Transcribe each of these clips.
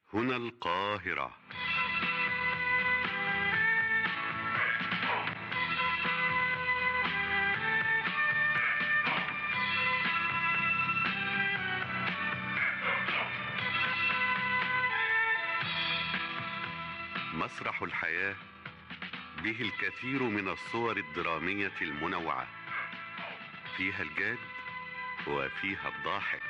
هنا القاهرة مسرح الحياة به الكثير من الصور الدرامية المنوعة فيها الجاد وفيها الضاحك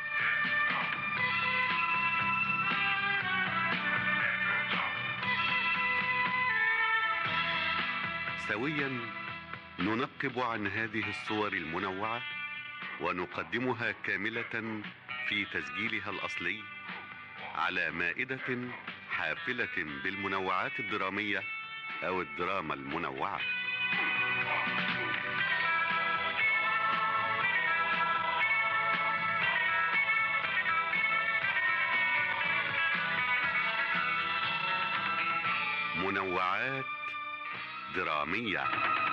سويا ننقب عن هذه الصور المنوعة ونقدمها كاملة في تسجيلها الأصلي على مائدة حافلة بالمنوعات الدرامية أو الدراما المنوعة منوعات درامية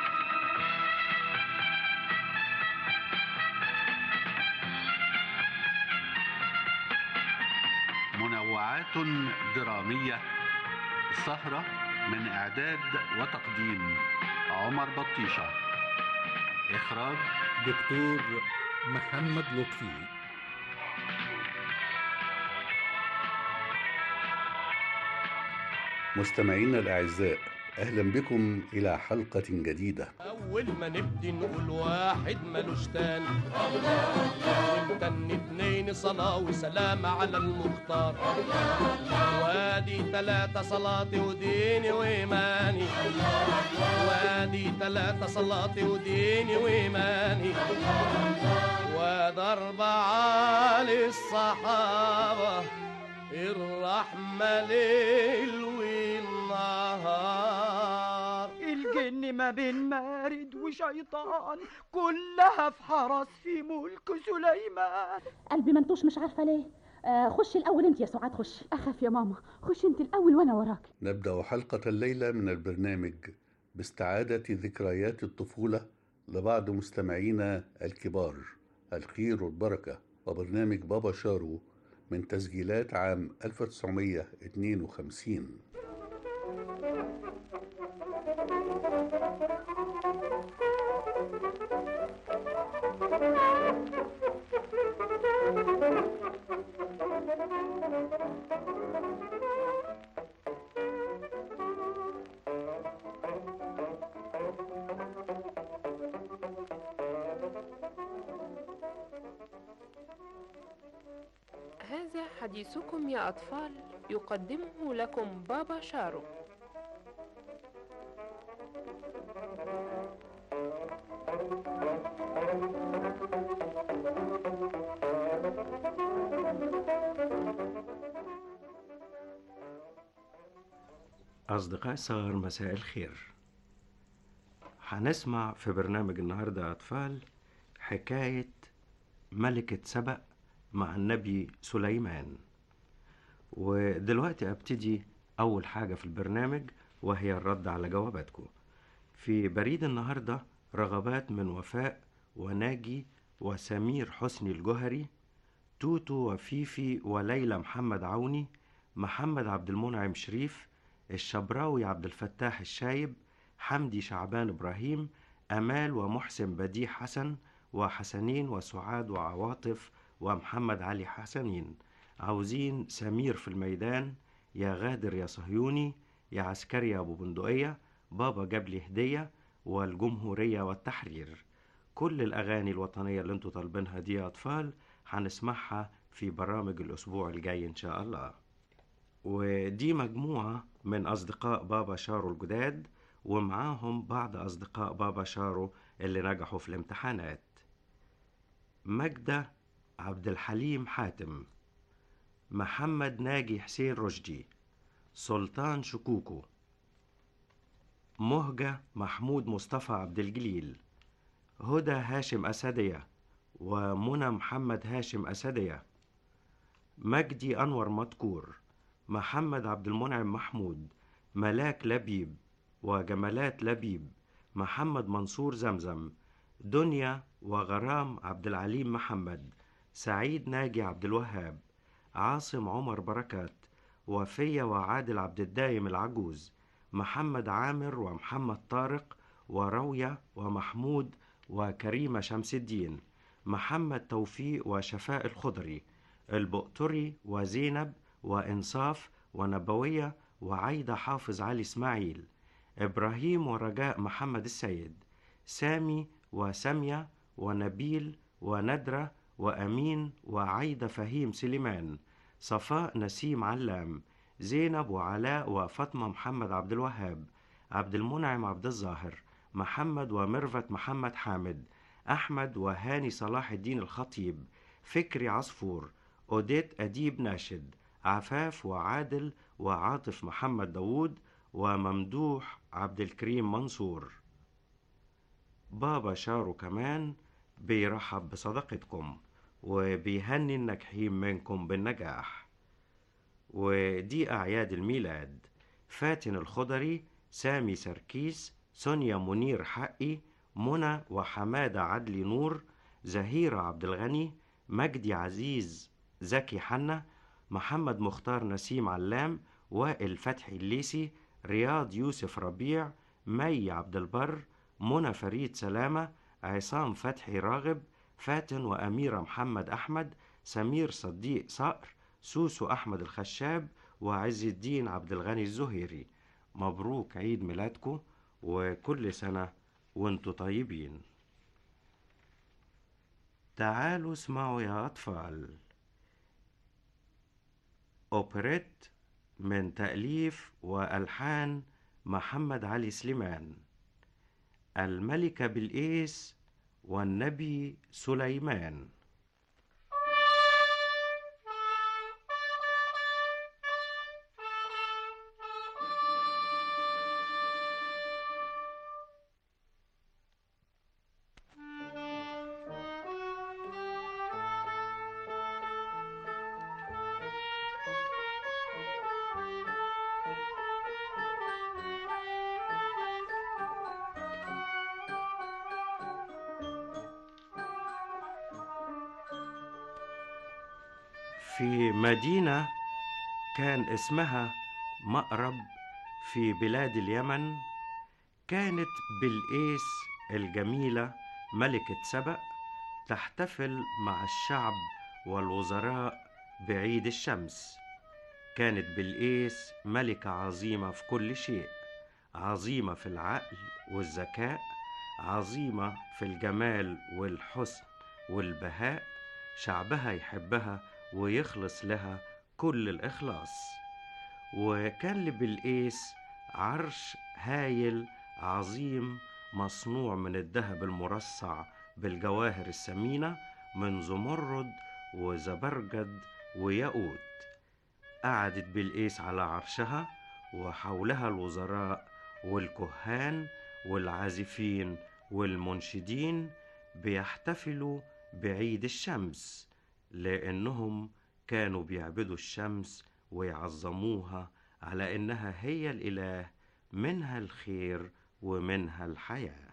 منوعات درامية سهرة من إعداد وتقديم عمر بطيشة إخراج دكتور محمد لطفي مستمعينا الأعزاء أهلا بكم إلى حلقة جديدة أول ما نبدي نقول واحد ملوش تاني ونتن اتنين صلاة وسلام على المختار وادي تلاتة صلاتي وديني وإيماني وادي تلاتة صلاتي وديني وإيماني وادي أربعة للصحابة الرحمة ليل والنهار الجن ما بين مارد وشيطان كلها في حرس في ملك سليمان قلبي منتوش مش عارفه ليه آه خشي الاول انت يا سعاد خشي اخاف يا ماما خش انت الاول وانا وراك نبدأ حلقة الليلة من البرنامج باستعادة ذكريات الطفولة لبعض مستمعينا الكبار الخير والبركة وبرنامج بابا شارو من تسجيلات عام 1952 هذا حديثكم يا أطفال يقدمه لكم بابا شارو أصدقاء الصغار مساء الخير هنسمع في برنامج النهاردة يا أطفال حكاية ملكة سبأ مع النبي سليمان ودلوقتي أبتدي أول حاجة في البرنامج وهي الرد على جواباتكم في بريد النهاردة رغبات من وفاء وناجي وسمير حسني الجهري توتو وفيفي وليلى محمد عوني محمد عبد المنعم شريف الشبراوي عبد الفتاح الشايب حمدي شعبان إبراهيم أمال ومحسن بديع حسن وحسنين وسعاد وعواطف ومحمد علي حسنين عاوزين سمير في الميدان يا غادر يا صهيوني يا عسكري يا أبو بندقية بابا جاب لي هدية والجمهورية والتحرير كل الأغاني الوطنية اللي انتوا طالبينها دي يا أطفال هنسمعها في برامج الأسبوع الجاي إن شاء الله ودي مجموعة من أصدقاء بابا شارو الجداد ومعاهم بعض أصدقاء بابا شارو اللي نجحوا في الامتحانات مجدة عبد الحليم حاتم محمد ناجي حسين رشدي سلطان شكوكو مهجة محمود مصطفى عبد الجليل هدى هاشم أسدية ومنى محمد هاشم أسدية مجدي أنور مدكور محمد عبد المنعم محمود ملاك لبيب وجمالات لبيب محمد منصور زمزم دنيا وغرام عبد العليم محمد سعيد ناجي عبد الوهاب عاصم عمر بركات وفية وعادل عبد الدايم العجوز محمد عامر ومحمد طارق وروية ومحمود وكريمة شمس الدين محمد توفيق وشفاء الخضري البؤتري وزينب وإنصاف ونبوية وعايدة حافظ علي إسماعيل إبراهيم ورجاء محمد السيد سامي وسامية ونبيل وندرة وأمين وعايدة فهيم سليمان صفاء نسيم علام زينب وعلاء وفاطمة محمد عبد الوهاب عبد المنعم عبد الظاهر محمد ومرفت محمد حامد أحمد وهاني صلاح الدين الخطيب فكري عصفور أوديت أديب ناشد عفاف وعادل وعاطف محمد داوود وممدوح عبد الكريم منصور بابا شارو كمان بيرحب بصداقتكم وبيهني الناجحين منكم بالنجاح ودي أعياد الميلاد فاتن الخضري سامي سركيس سونيا منير حقي منى وحمادة عدلي نور زهيرة عبد الغني مجدي عزيز زكي حنا محمد مختار نسيم علام وائل فتحي الليسي رياض يوسف ربيع مي عبد البر منى فريد سلامة عصام فتحي راغب فاتن وأميرة محمد أحمد سمير صديق صقر سوسو أحمد الخشاب وعز الدين عبد الغني الزهيري مبروك عيد ميلادكم وكل سنة وانتوا طيبين تعالوا اسمعوا يا أطفال أوبريت من تأليف وألحان محمد علي سليمان الملكة بالإيس والنبي سليمان في مدينة كان اسمها مأرب في بلاد اليمن كانت بلقيس الجميلة ملكة سبأ تحتفل مع الشعب والوزراء بعيد الشمس كانت بلقيس ملكة عظيمة في كل شيء عظيمة في العقل والذكاء عظيمة في الجمال والحسن والبهاء شعبها يحبها ويخلص لها كل الإخلاص وكان لبلقيس عرش هايل عظيم مصنوع من الذهب المرصع بالجواهر الثمينة من زمرد وزبرجد وياقوت قعدت بلقيس على عرشها وحولها الوزراء والكهان والعازفين والمنشدين بيحتفلوا بعيد الشمس لأنهم كانوا بيعبدوا الشمس ويعظموها على إنها هي الإله منها الخير ومنها الحياه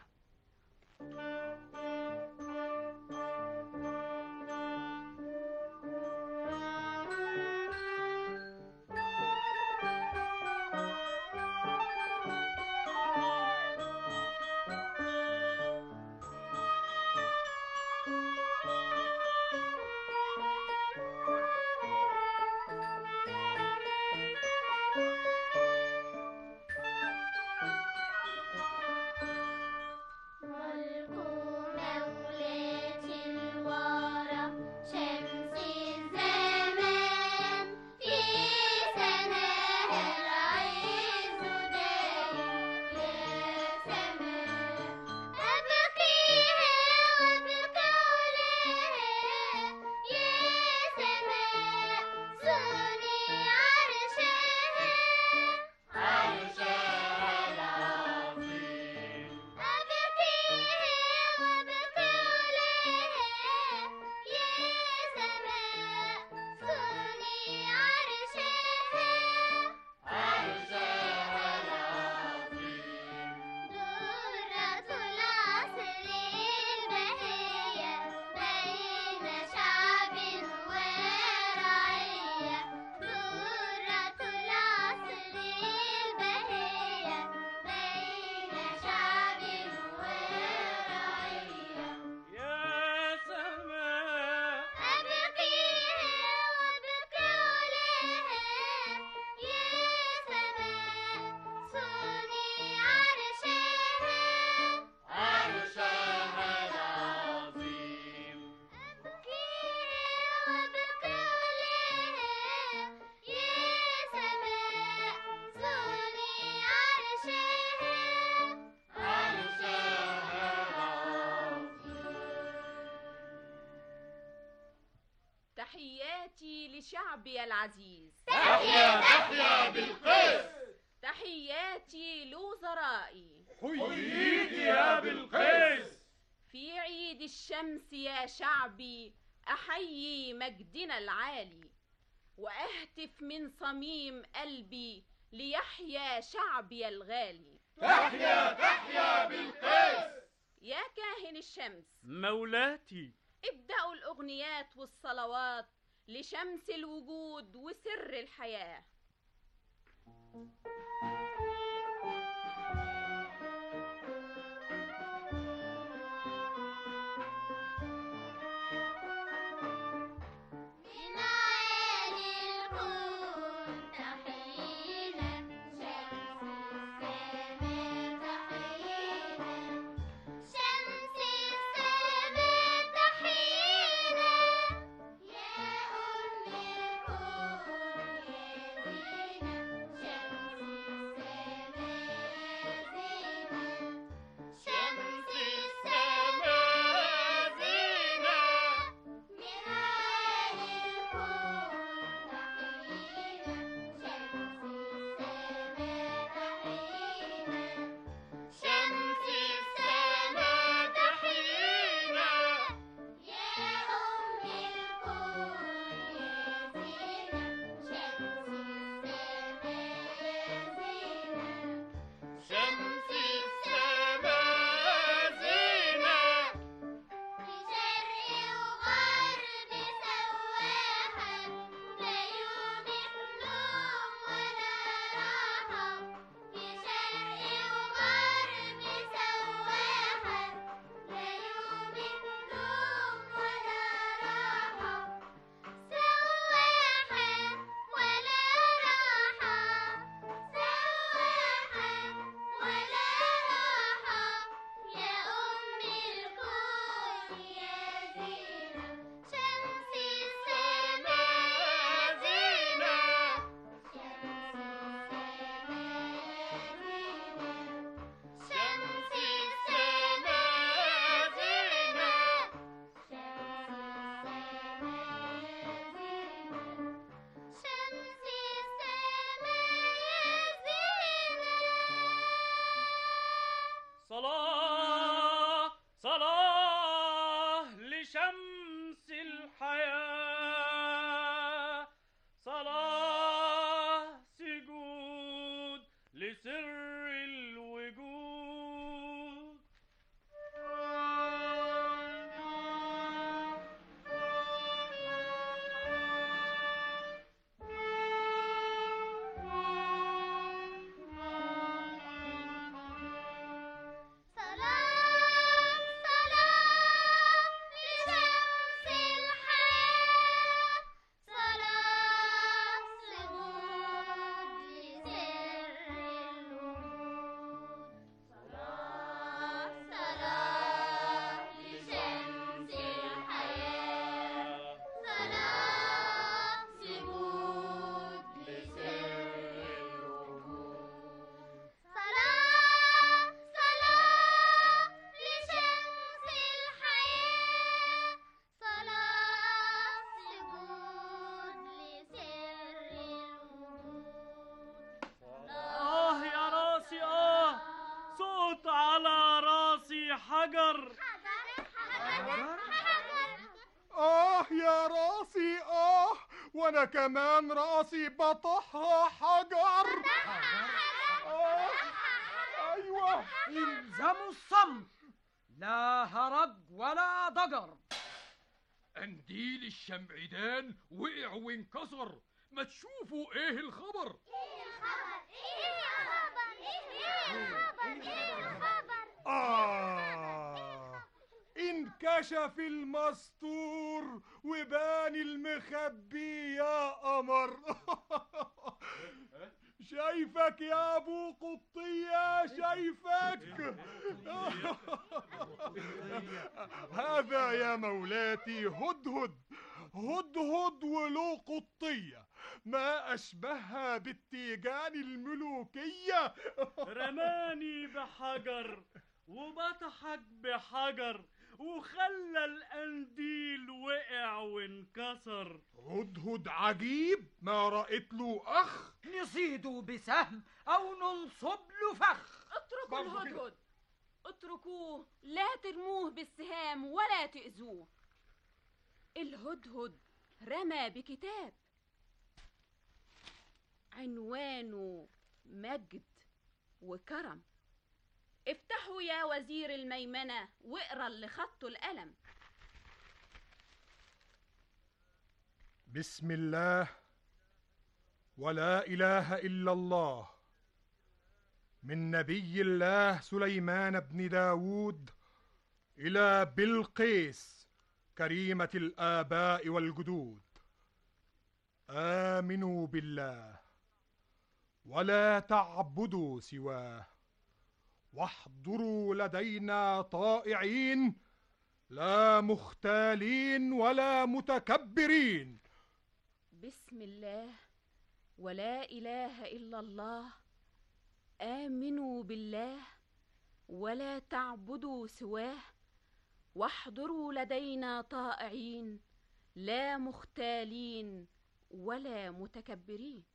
شعبي العزيز تحيا تحيا بالقيس تحياتي لوزرائي حييك يا بالقيس في عيد الشمس يا شعبي احيي مجدنا العالي واهتف من صميم قلبي ليحيا شعبي الغالي تحيا تحيا بالقيس يا كاهن الشمس مولاتي ابدأوا الأغنيات والصلوات لشمس الوجود وسر الحياة من عالي الكون تحيينا شمس السماء تحيينا شمس السماء تحيينا يا أم الكون يا زينة شمس السماء زينة شمس السماء زينة من عالي الكون تحيينا شمس السماء تحيينا شمس السماء يا أم صلاة صلاة لشمس الحياة صلاة سجود لسر الوجود صلاة صلاة لشمس الحياة صلاة سجود لسر الوجود صلاة صلاة لشمس الحياة صلاة سجود لسر الوجود صلاة صلاة لشمس الحياة صلاة سجود لسر الوجود آه يا راسي آه صوت على راسي حجر آه يا راسي آه وأنا كمان راسي بطحها حجر آه أيوة الزموا الصمت لا هرج ولا ضجر قنديل الشمعدان وقع وانكسر ما تشوفوا ايه الخبر آه انكشف المستور وبان المخبي يا قمر شايفك يا ابو قطية شايفك هذا يا مولاتي هدهد هدهد ولو قطية ما أشبهها بالتيجان الملوكية رماني بحجر وبطحك بحجر وخلى القنديل وقع وانكسر هدهد عجيب ما رأيت له أخ نصيده بسهم أو ننصب له فخ اتركوا الهدهد اتركوه لا ترموه بالسهام ولا تأذوه الهدهد رمى بكتاب عنوانه مجد وكرم افتحوا يا وزير الميمنة واقرا اللي خطه القلم بسم الله ولا إله إلا الله من نبي الله سليمان بن داود إلى بلقيس كريمة الآباء والجدود آمنوا بالله ولا تعبدوا سواه واحضروا لدينا طائعين لا مختالين ولا متكبرين بسم الله ولا إله إلا الله آمنوا بالله ولا تعبدوا سواه واحضروا لدينا طائعين لا مختالين ولا متكبرين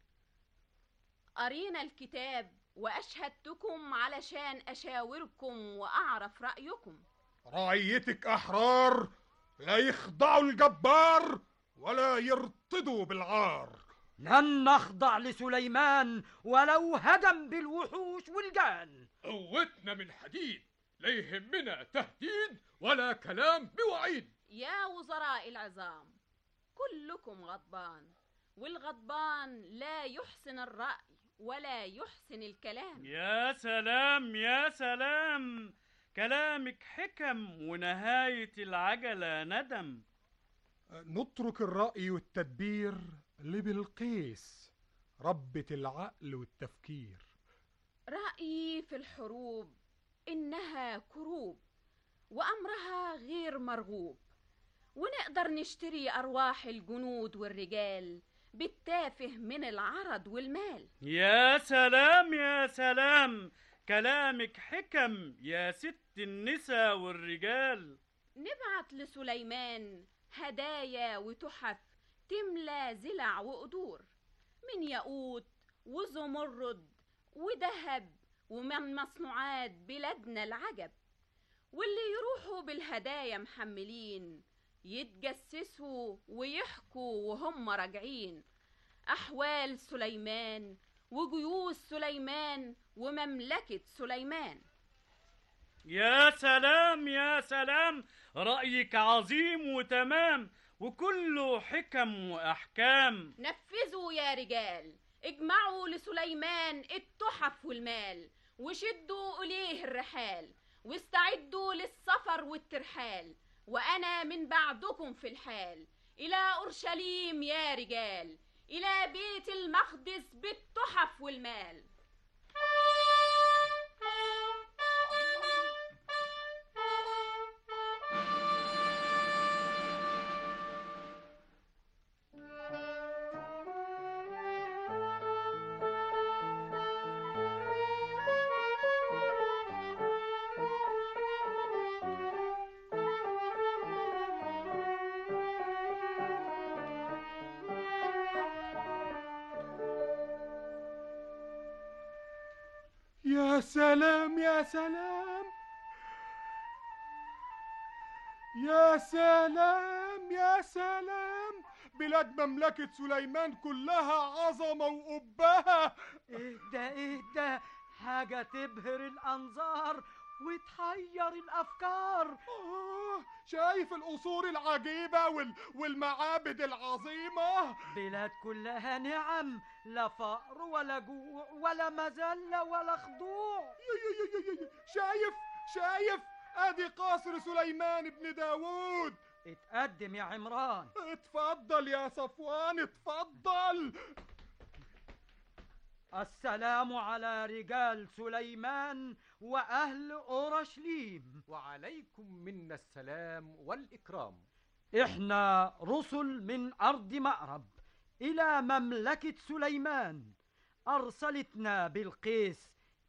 قرينا الكتاب وأشهدتكم علشان أشاوركم وأعرف رأيكم رعيتك أحرار لا يخضعوا الجبار ولا يرتضوا بالعار لن نخضع لسليمان ولو هدم بالوحوش والجان قوتنا من حديد لا يهمنا تهديد ولا كلام بوعيد يا وزراء العظام كلكم غضبان والغضبان لا يحسن الرأي ولا يحسن الكلام يا سلام يا سلام كلامك حكم ونهاية العجلة ندم نترك الرأي والتدبير لبلقيس ربة العقل والتفكير رأيي في الحروب إنها كروب وأمرها غير مرغوب ونقدر نشتري أرواح الجنود والرجال بالتافه من العرض والمال يا سلام يا سلام كلامك حكم يا ست النساء والرجال نبعت لسليمان هدايا وتحف تملى زلع وقدور من ياقوت وزمرد وذهب ومن مصنوعات بلادنا العجب واللي يروحوا بالهدايا محملين يتجسسوا ويحكوا وهم راجعين أحوال سليمان وجيوش سليمان ومملكة سليمان يا سلام يا سلام رأيك عظيم وتمام وكله حكم وأحكام نفذوا يا رجال اجمعوا لسليمان التحف والمال وشدوا إليه الرحال واستعدوا للسفر والترحال وأنا من بعدكم في الحال إلى أورشليم يا رجال إلى بيت المقدس بالتحف والمال يا سلام يا سلام يا سلام يا سلام بلاد مملكة سليمان كلها عظمة وقبها اهدى اهدى حاجة تبهر الأنظار وتحير الأفكار آه شايف القصور العجيبة وال... والمعابد العظيمة بلاد كلها نعم لا فقر ولا جوع ولا مذلة ولا خضوع شايف شايف ادي قصر سليمان بن داوود اتقدم يا عمران اتفضل يا صفوان اتفضل السلام على رجال سليمان وأهل أورشليم وعليكم منا السلام والإكرام إحنا رسل من أرض مأرب إلى مملكة سليمان أرسلتنا بالقيس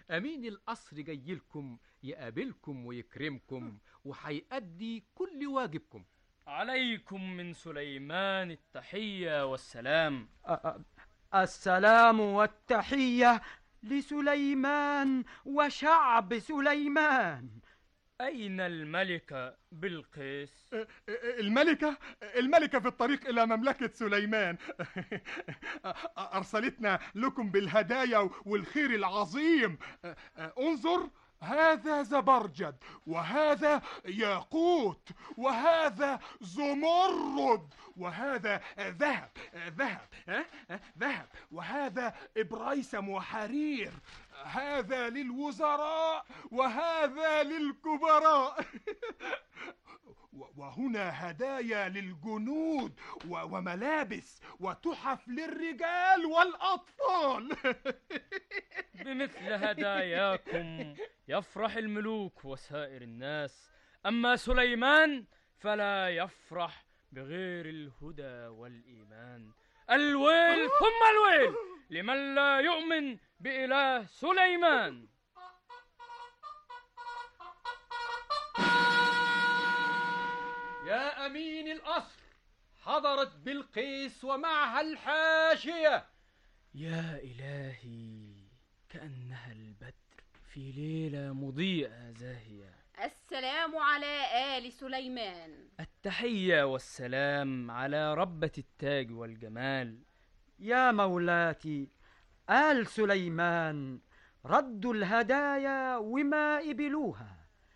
أمين القصر جايلكم يقابلكم ويكرمكم وهيأدي كل واجبكم عليكم من سليمان التحية والسلام السلام والتحية لسليمان وشعب سليمان أين الملكة بلقيس؟ الملكة الملكة في الطريق إلى مملكة سليمان أرسلتنا لكم بالهدايا والخير العظيم انظر هذا زبرجد وهذا ياقوت وهذا زمرد وهذا ذهب ذهب ها؟ ذهب وهذا إبريسم وحرير هذا للوزراء وهذا للكبراء وهنا هدايا للجنود و- وملابس وتحف للرجال والأطفال بمثل هداياكم يفرح الملوك وسائر الناس أما سليمان فلا يفرح بغير الهدى والإيمان الويل ثم الويل لمن لا يؤمن بإله سليمان يا أمين القصر حضرت بلقيس ومعها الحاشية يا إلهي كأنها البدر في ليلة مضيئة زاهية السلام على آل سليمان التحية والسلام على ربة التاج والجمال يا مولاتي آل سليمان ردوا الهدايا وما قبلوها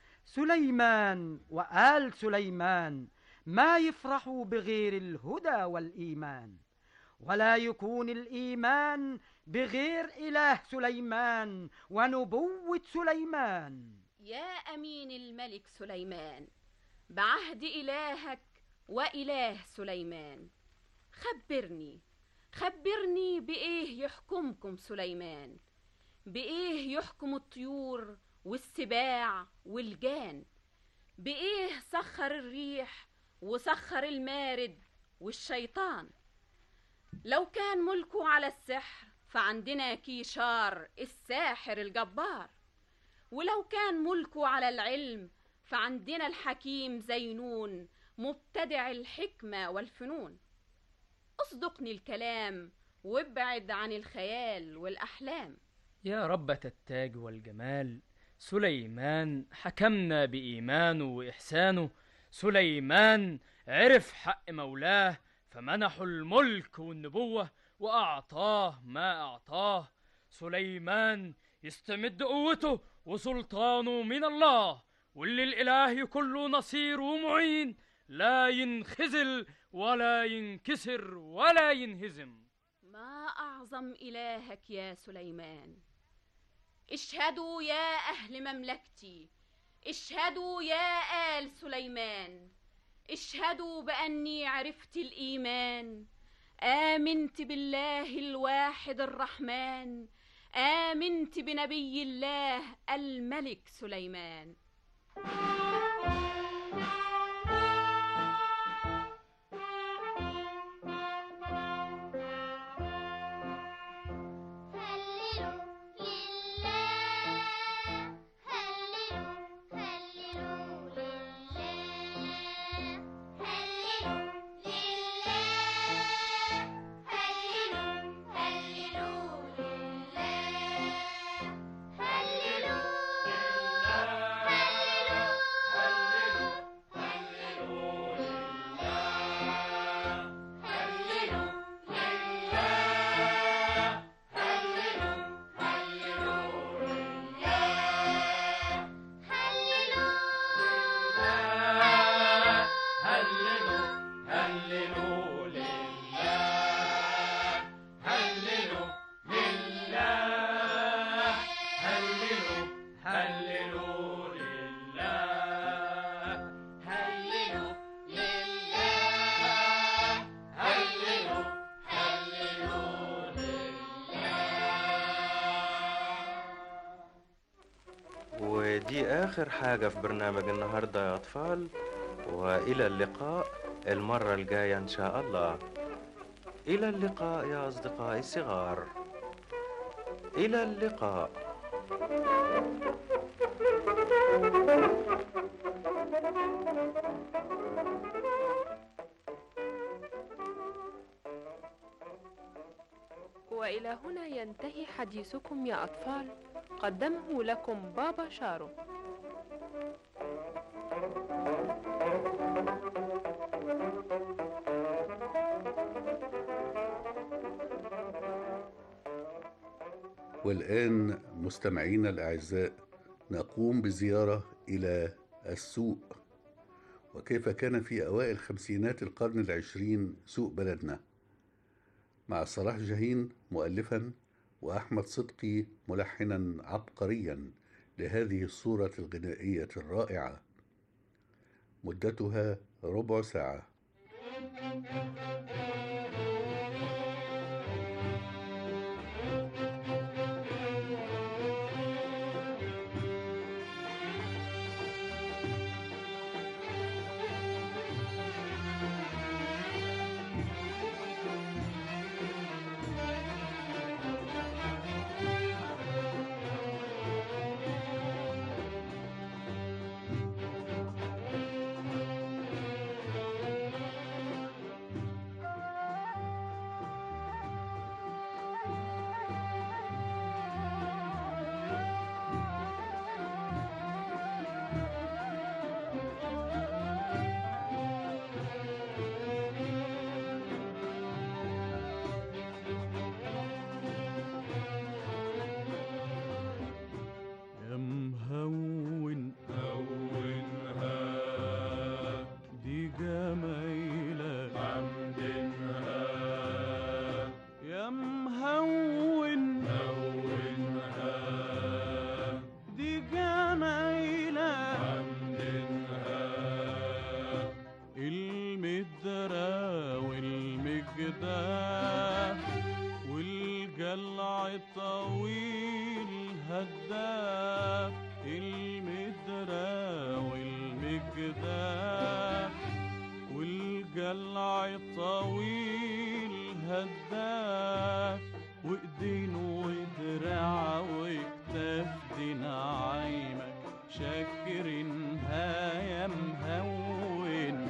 سليمان وآل سليمان ما يفرحوا بغير الهدى والإيمان ولا يكون الإيمان بغير إله سليمان ونبوة سليمان يا أمين الملك سليمان بعهد إلهك وإله سليمان خبرني خبرني بإيه يحكمكم سليمان بإيه يحكم الطيور والسباع والجان بإيه سخر الريح وسخر المارد والشيطان لو كان ملكه على السحر فعندنا كيشار الساحر الجبار ولو كان ملكه على العلم فعندنا الحكيم زينون مبتدع الحكمة والفنون اصدقني الكلام وابعد عن الخيال والأحلام يا ربة التاج والجمال سليمان حكمنا بإيمانه وإحسانه سليمان عرف حق مولاه فمنحه الملك والنبوة وأعطاه ما أعطاه سليمان يستمد قوته وسلطانه من الله واللي الإله يكون له نصير ومعين لا ينخزل ولا ينكسر ولا ينهزم ما أعظم إلهك يا سليمان اشهدوا يا أهل مملكتي اشهدوا يا آل سليمان اشهدوا بأني عرفت الإيمان آمنت بالله الواحد الرحمن آمنت بنبي الله الملك سليمان ودي آخر حاجة في برنامج النهاردة يا أطفال وإلى اللقاء المرة الجاية إن شاء الله إلى اللقاء يا أصدقائي الصغار إلى اللقاء وإلى هنا ينتهي حديثكم يا أطفال قدمه لكم بابا شارو والآن مستمعينا الأعزاء نقوم بزيارة إلى السوق وكيف كان في أوائل خمسينات القرن العشرين سوق بلدنا مع صلاح جاهين مؤلفا وأحمد صدقي ملحنا عبقريا لهذه الصورة الغنائية الرائعة مدتها ربع ساعة يا مهون هونها دي جمايلة حمدنها يا مهون هونها دي جمايلة حمدنها المدرة والمجداف والجلع الطويل هداف المدرة والمجداف والجلع الطويل هداف وايدين ودراع وكتاف دي نعيمك شاكرينها يا مهون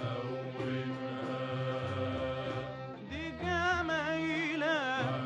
دي جمايلة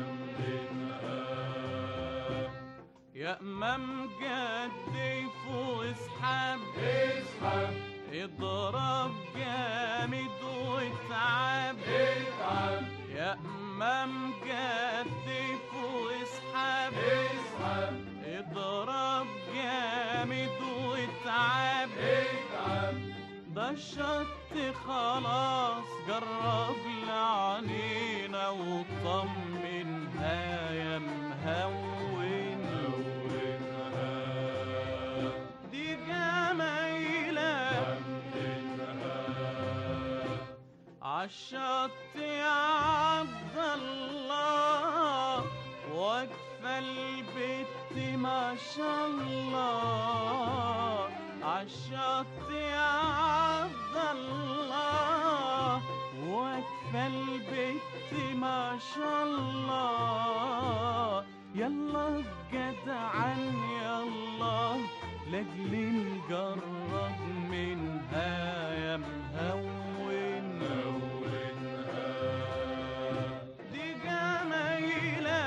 يا امام جدي فوق اسحب اسحب اضرب جامد واتعب اتعب يا امام جدي فوق اسحب اسحب اضرب جامد واتعب اتعب ده الشط خلاص جرب لعنينا وطمنها يا مهون دي جمايلة عالشط يا عبد الله واقفة البت ما شاء الله عالشط يا عبد الله واقفة البت ما شاء الله يلا جدعان يلا لاجل نجرب منها يا مهون دي جمايلة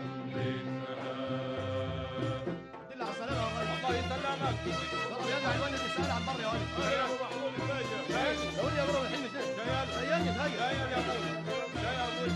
دل على السلامة يا ولد الله يسلمك يلا يا ولد السؤال عن بره يا ولد يا ابو محمود الباشا قول يا ابو الحلم ده سيالني تهيأ يا ابوي يا ابوي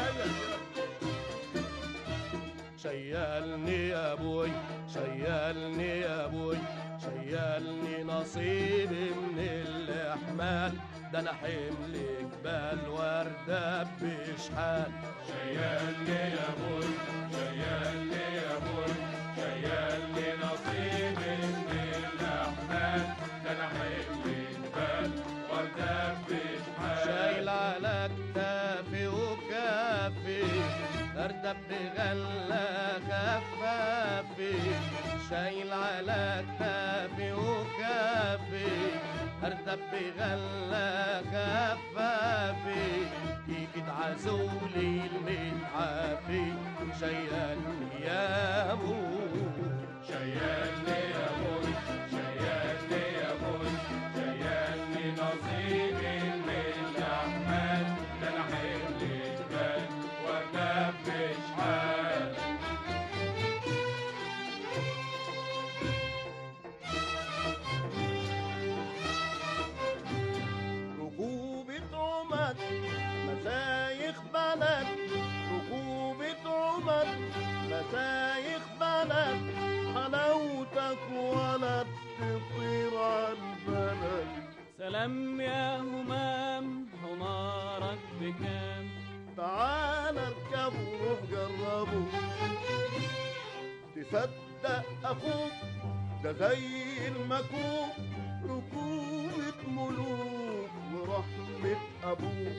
شيلني يا ابوي شيلني يا ابوي شيلني نصيبي من الاحمال ده انا حمل جبال وردة بشحال شيلني يا ابوي شيلني يا ابوي شيلني نصيبي من الاحمال ده انا حمل جبال وردة بشحال شايل على كتافي وكافي اردب بغلة خفافي شايل على كتافي وكافي اردب بغلة خفافي كيف تعزولي المتعافي شيلني يا ابو كم يا همام حمارك بكام تعال اركبه وروح جربه تصدق اخوك ده زي المكوك ركوبة ملوك ورحمة ابوك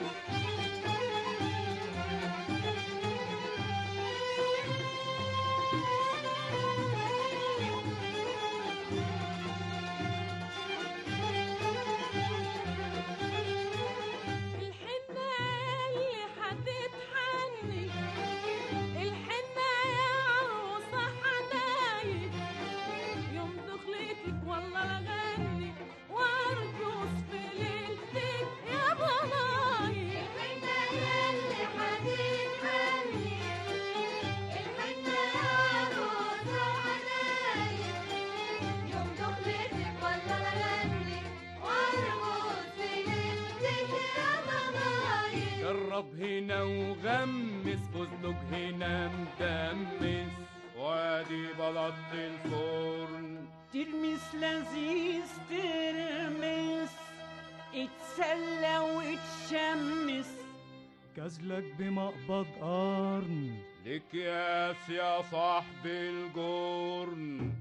الحنة اللي هتتحني الحنة يا عروسة حنايل يوم دخلتك والله لغني وارقص في ليلتك يا ضنايل الحنة اللي هتتحني الحنة يا عروسة حنايل يوم دخلتك والله لغني وارقص في ليلتك يا ضنايل جرب هنا وغمس فستق هنا مدمس وادي بلط الفرن ترمس لذيذ ترمس اتسلى واتشمس كازلك بمقبض قرن لك ياس يا صاحب الجرن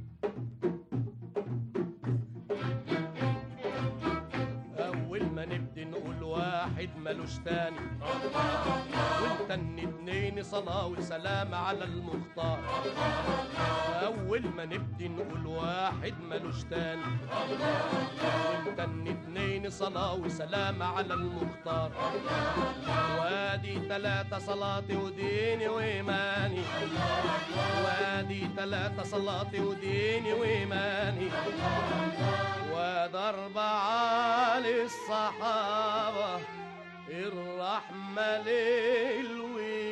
أول ما نبدي نقول واحد ملوش تاني والتاني اتنين صلاة وسلام على المختار أول ما نبدي نقول واحد ملوش تاني والتاني اتنين صلاة وسلام على المختار وادي تلاتة صلاتي وديني وإيماني وادي تلاتة صلاتي وديني وإيماني وادي أربعة للصحابة الرحمة ليل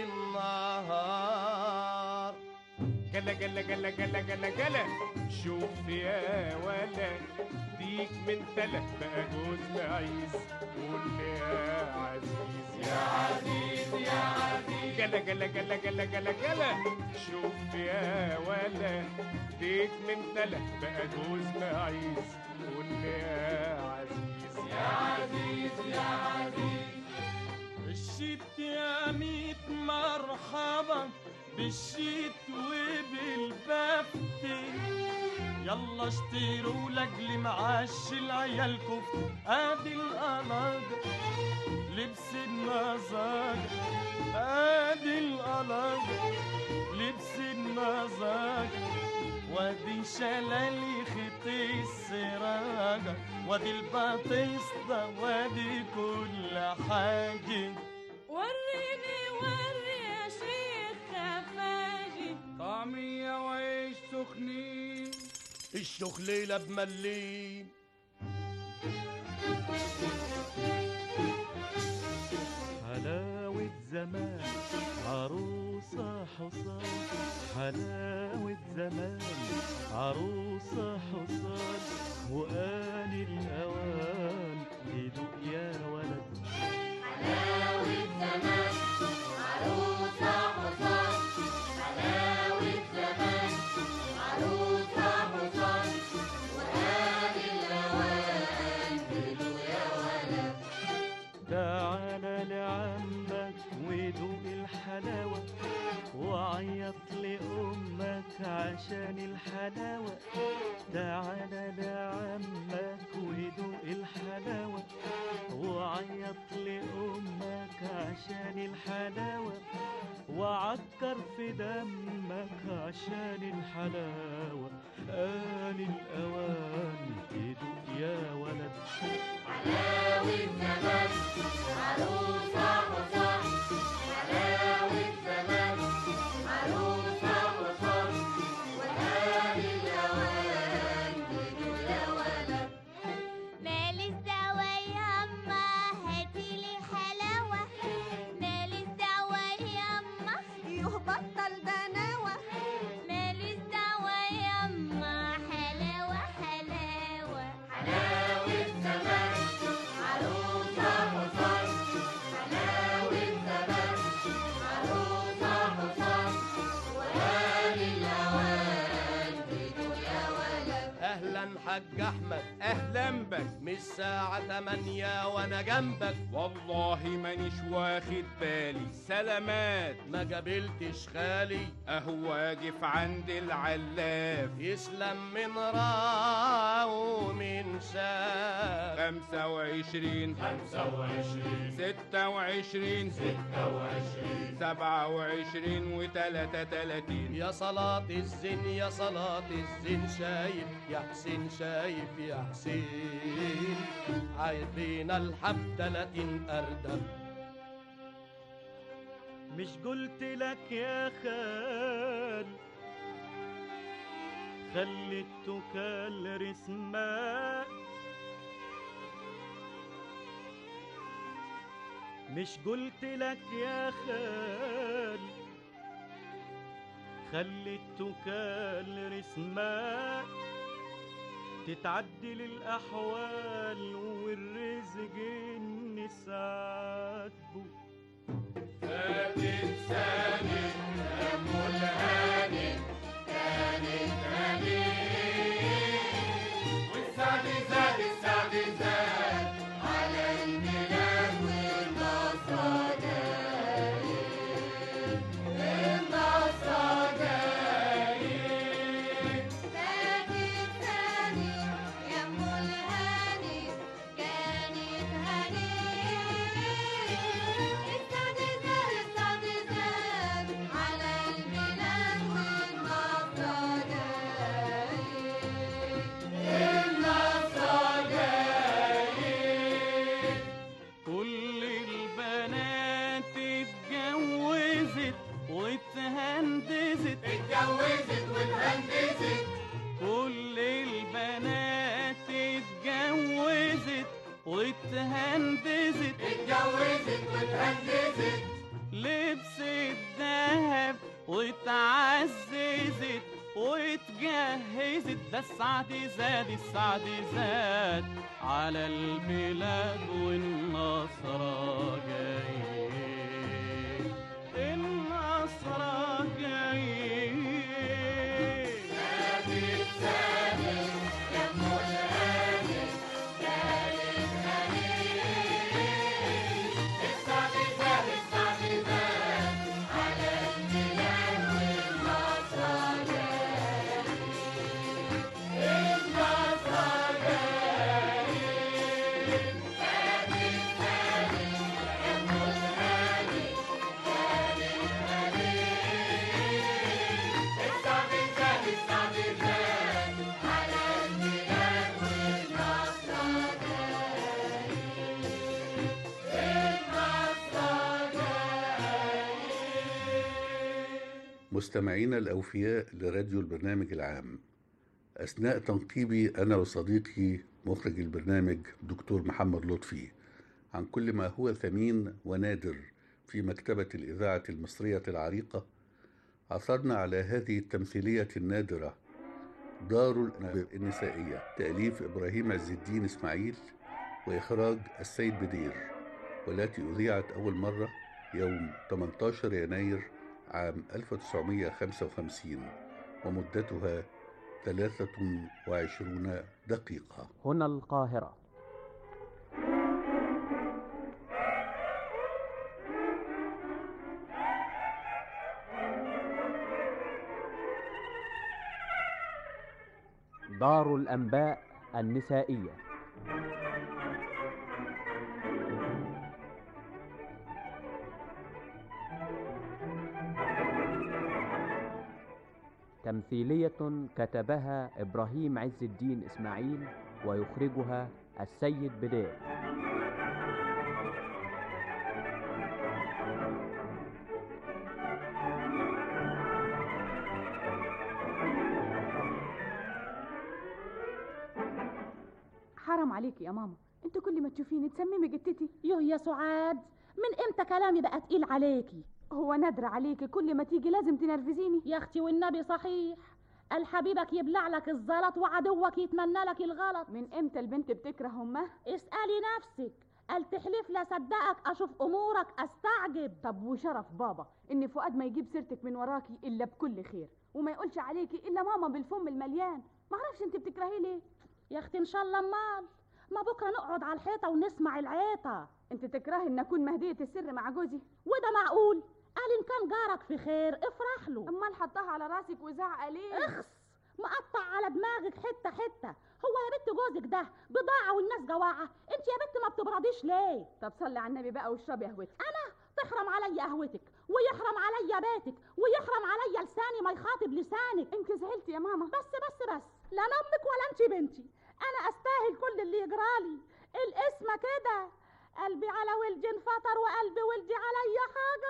والنهار جلا جلا جلا جلا جلا جلا شوف يا ولا ديك من تلة بقى جوز معيز قول لي يا عزيز يا عزيز يا عزيز جلا جلا جلا جلا جلا جلا شوف يا ولا ديك من تلة بقى جوز معيز قول لي يا عزيز يا عزيز يا عزيز بالشيت يا ميت مرحبا بالشيت وبالبفت يلا اشتروا لاجل معاش العيال كفت ادي القلاجة لبس النزاجة ادي القلاجة لبس النزاجة وادي شلالي خطي السراجة وادي البطيستا وادي كل حاجة وريني وري يا شيخ خفاجي طعمية وعيش سخنين الشخليلة بملين حلاوة زمان عروسة حصان حلاوة زمان عروسة حصان وآن الأوان يدوق يا ولد حلاوة زمان عروسة حصان حلاوة زمان عروسة حصان وآن الأوان كلوا يا ولد تعالى لعمك ودوق الحلاوة وعيط لأمك عشان الحلاوة تعالى لعمك ودوق الحلاوة وعيط لأمك عشان الحلاوة وعكر في دمك عشان الحلاوة آن الأوان تدوق يا ولد حلاوة زمان عروسة حصان حلاوة زمان عروسة حصان وآن الأوان كلوا يا ولد مالي الدوا ياما هاتيلي حلاوة مالي الدوا ياما يهبطل دناوة مالي الدوا ياما حلاوة حلاوة حلاوة زمان عروسة حصان حلاوة زمان عروسة حصان وآن الأوان كلوا يا ولد أهلا حاج أحمد أهلا جنبك من الساعة تمانية وانا جنبك والله مانيش واخد بالي سلامات ما قابلتش خالي اهو واقف عند العلاف يسلم من راه ومن شاف خمسة وعشرين خمسة وعشرين ستة وعشرين ستة وعشرين سبعة وعشرين وتلاتة تلاتين يا صلاة الزين يا صلاة الزين شايف يا حسين شايف يا حسين عايبين الحب تلاتين أردب مش قلت لك يا خال خلي التكال رسمك مش قلت لك يا خال خلي التكال رسمك تتعدل الأحوال والرزق النسات بو فاتت سنة أم الهاني كانت هنية والسعد زاد السعد زاد على الميلاد والنصر جايين النصر جايين فاتت ثاني يا ام الهاني كانت هنية السعد زاد السعد زاد على البلاد والنصر جايين النصر جايين كل البنات اتجوزت واتهندزت اتجوزت واتهندزت كل البنات اتجوزت واتهندزت اتجوزت واتهندزت لبس الذهب واتعززت واتجهزت ده السعد زاد السعد زاد على البلاد والنصر جاي النصر جاي فاتت سنة يا ام الهاني كانت هنية السعد زاد السعد زاد على الميلاد والنصر جايين النصر جايين فاتت سنة يا ام الهاني كانت هنية السعد زاد السعد زاد على الميلاد والنصر جايين النصر جايين مستمعينا الأوفياء لراديو البرنامج العام أثناء تنقيبي أنا وصديقي مخرج البرنامج دكتور محمد لطفي عن كل ما هو ثمين ونادر في مكتبة الإذاعة المصرية العريقة عثرنا على هذه التمثيلية النادرة دار الأنباء النسائية تأليف إبراهيم عز الدين إسماعيل وإخراج السيد بدير والتي أذيعت أول مرة يوم 18 يناير عام 1955 ومدتها 23 دقيقة هنا القاهرة دار الأنباء النسائية تمثيلية كتبها إبراهيم عز الدين إسماعيل ويخرجها السيد بدير حرام عليك يا ماما انت كل ما تشوفيني تسممي جتتي يوه يا سعاد من امتى كلامي بقى تقيل عليكي هو نادر عليكي كل ما تيجي لازم تنرفزيني يا اختي والنبي صحيح قال حبيبك يبلع لك الزلط وعدوك يتمنى لك الغلط من امتى البنت بتكره امها اسألي نفسك قال تحلف لا صدقك اشوف امورك استعجب طب وشرف بابا ان فؤاد ما يجيب سيرتك من وراكي الا بكل خير وما يقولش عليكي الا ماما بالفم المليان معرفش انت بتكرهيه ليه يا اختي ان شاء الله امال ما بكره نقعد على الحيطه ونسمع العيطه انت تكرهي ان اكون مهديه السر مع جوزي وده معقول قال ان كان جارك في خير افرح له امال حطها على راسك وزعق ليه اخس مقطع على دماغك حته حته هو يا بنت جوزك ده بضاعه والناس جواعه انت يا بنت ما بتبرديش ليه طب صلي على النبي بقى واشربي قهوتك انا تحرم عليا قهوتك ويحرم عليا بيتك ويحرم عليا لساني ما يخاطب لسانك انت زعلتي يا ماما بس بس بس لا انا امك ولا انت بنتي انا استاهل كل اللي يجرالي الاسم كده قلبي على ولد انفطر وقلب ولدي عليا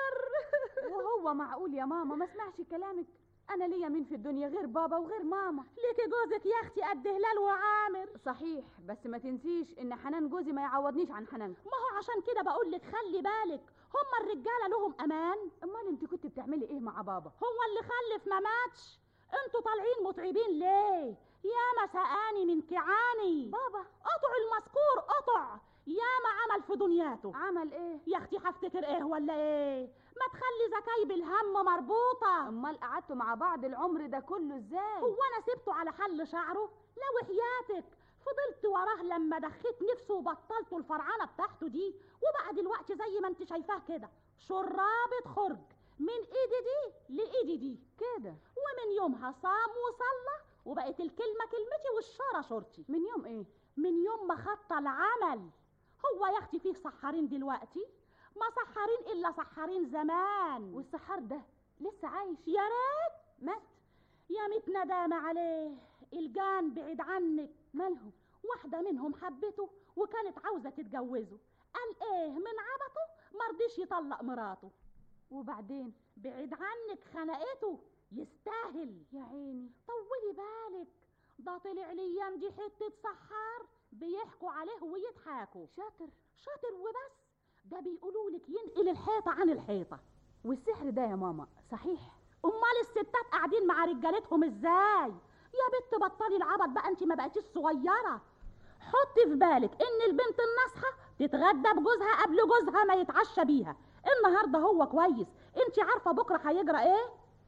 حجر وهو معقول يا ماما ما اسمعش كلامك انا ليا مين في الدنيا غير بابا وغير ماما ليكي جوزك يا اختي قد هلال وعامر صحيح بس ما تنسيش ان حنان جوزي ما يعوضنيش عن حنان ما هو عشان كده بقول لك خلي بالك هما الرجاله لهم امان امال انت كنت بتعملي ايه مع بابا هو اللي خلف ما ماتش انتوا طالعين متعبين ليه يا ما سقاني من كعاني بابا قطع المذكور قطع يا ما عمل في دنياته عمل ايه يا اختي هفتكر ايه ولا ايه ما تخلي زكايب الهم مربوطه امال قعدتوا مع بعض العمر ده كله ازاي هو انا سبته على حل شعره لا وحياتك فضلت وراه لما دخيت نفسه وبطلت الفرعنه بتاعته دي وبقى دلوقتي زي ما انت شايفاه كده شرابة خرج من ايدي دي لايدي دي كده ومن يومها صام وصلى وبقت الكلمه كلمتي والشاره شورتي من يوم ايه من يوم ما خط العمل هو يا اختي فيه سحارين دلوقتي ما سحارين الا سحارين زمان والسحار ده لسه عايش يا ريت مات يا ميت ندامة عليه الجان بعيد عنك مالهم واحدة منهم حبته وكانت عاوزة تتجوزه قال ايه من عبطه مرضيش يطلق مراته وبعدين بعيد عنك خنقته يستاهل يا عيني طولي بالك ده طلع لي دي حتة سحار بيحكوا عليه ويضحكوا شاطر شاطر وبس ده بيقولوا لك ينقل الحيطة عن الحيطة والسحر ده يا ماما صحيح امال الستات قاعدين مع رجالتهم ازاي يا بت بطلي العبط بقى انت ما بقيتيش صغيره حطي في بالك ان البنت الناصحه تتغدى بجوزها قبل جوزها ما يتعشى بيها النهارده هو كويس انت عارفه بكره هيجرى ايه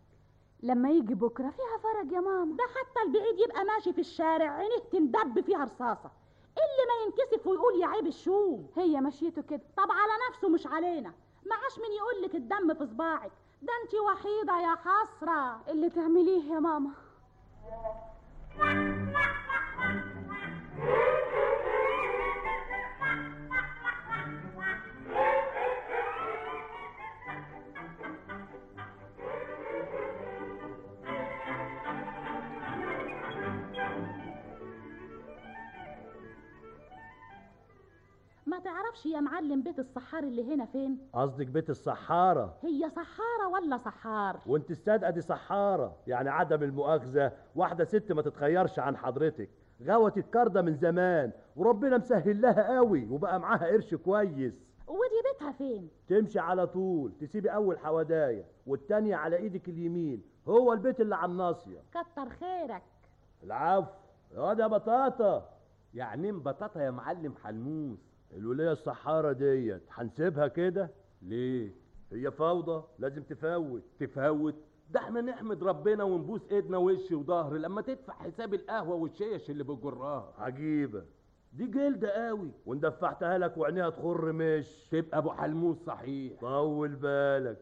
لما يجي بكره فيها فرج يا ماما ده حتى البعيد يبقى ماشي في الشارع عينيه تندب فيها رصاصه اللي ما ينكسف ويقول يا عيب الشوم هي مشيته كده طب على نفسه مش علينا معاش من يقول لك الدم في صباعك ده انت وحيده يا حسره اللي تعمليه يا ماما ما تعرفش يا معلم بيت الصحار اللي هنا فين قصدك بيت الصحارة هي صحارة ولا صحار وانت الصادقة دي صحارة يعني عدم المؤاخذة واحدة ست ما تتخيرش عن حضرتك غوت الكردة من زمان وربنا مسهل لها قوي وبقى معاها قرش كويس ودي بيتها فين تمشي على طول تسيبي اول حوداية والتانية على ايدك اليمين هو البيت اللي على الناصية كتر خيرك العفو يا ده بطاطا يعني بطاطا يا معلم حلموس الولية الصحارة ديت هنسيبها كده ليه هي فوضى لازم تفوت تفوت ده احنا نحمد ربنا ونبوس ايدنا وش وظهر لما تدفع حساب القهوه والشيش اللي بتجراها عجيبة دي جلدة قوي وندفعتها لك وعينيها تخر مش تبقى ابو حلموس صحيح طول بالك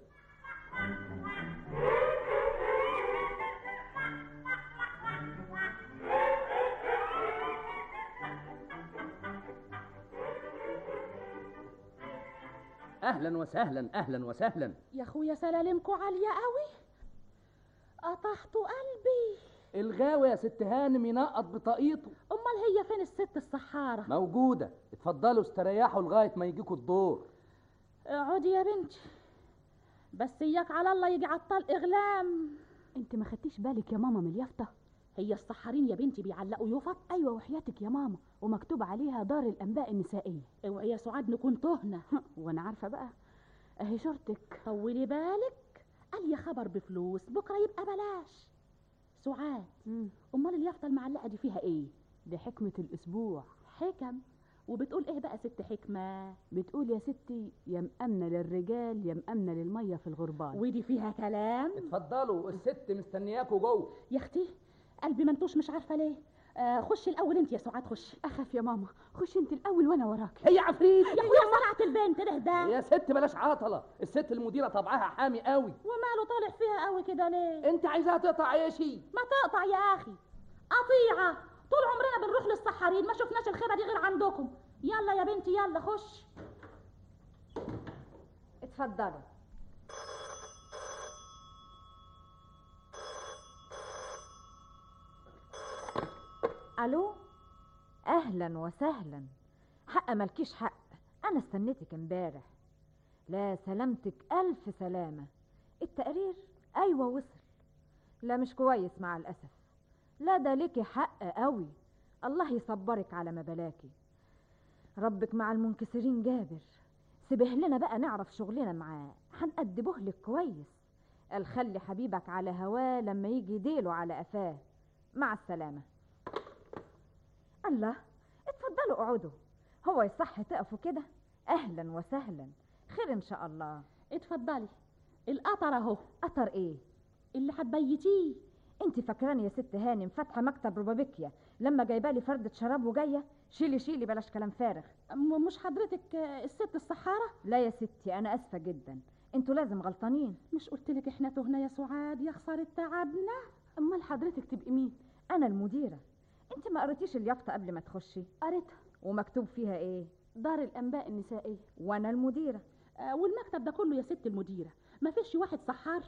اهلا وسهلا اهلا وسهلا يا اخويا سلالمكوا عالية قوي قطعت قلبي الغاوي يا ست هانم ينقط بطاقيته امال هي فين الست الصحارة موجوده اتفضلوا استريحوا لغايه ما يجيكوا الدور اقعدي يا بنتي بس اياك على الله يجي على الطلق اغلام انت ما خدتيش بالك يا ماما من اليافطه هي الصحارين يا بنتي بيعلقوا يفط ايوه وحياتك يا ماما ومكتوب عليها دار الانباء النسائيه اوعي يا سعاد نكون تهنا وانا عارفه بقى اهي شورتك طولي بالك قال يا خبر بفلوس بكره يبقى بلاش سعاد امال اليافطه المعلقه دي فيها ايه دي حكمه الاسبوع حكم وبتقول ايه بقى ست حكمه بتقول يا ستي يا مأمنة للرجال يا مأمنة للمية في الغربان ودي فيها كلام اتفضلوا الست مستنياكوا جوه يا اختي قلبي منتوش مش عارفه ليه آه خشي الاول انت يا سعاد خشي اخاف يا ماما خشي انت الاول وانا وراك هي عفريت يا اخويا صنعت البنت ده يا ست بلاش عطله الست المديره طبعها حامي قوي وماله طالع فيها قوي كده ليه انت عايزاها تقطع عيشي ما تقطع يا اخي قطيعه طول عمرنا بنروح للسحارين ما شفناش الخيبه دي غير عندكم يلا يا بنتي يلا خش اتفضلوا الو اهلا وسهلا حق ملكيش حق انا استنيتك امبارح لا سلامتك الف سلامه التقرير ايوه وصل لا مش كويس مع الاسف لا ده ليكي حق قوي الله يصبرك على ما بلاكي ربك مع المنكسرين جابر سيبه لنا بقى نعرف شغلنا معاه هنقدبه لك كويس قال خلي حبيبك على هواه لما يجي ديله على قفاه مع السلامه الله اتفضلوا اقعدوا هو يصح تقفوا كده اهلا وسهلا خير ان شاء الله اتفضلي القطر اهو قطر ايه اللي هتبيتيه انت فاكراني يا ست هانم فاتحه مكتب روبابيكيا لما جايبالي فردة شراب وجايه شيلي شيلي بلاش كلام فارغ م- مش حضرتك آه، الست السحاره لا يا ستي انا اسفه جدا انتوا لازم غلطانين مش قلت لك احنا تهنا يا سعاد يا خساره تعبنا امال حضرتك تبقي مين انا المديره انت ما قريتيش اليافطه قبل ما تخشي قريتها ومكتوب فيها ايه دار الانباء النسائيه وانا المديره آه، والمكتب ده كله يا ست المديره ما فيش واحد سحار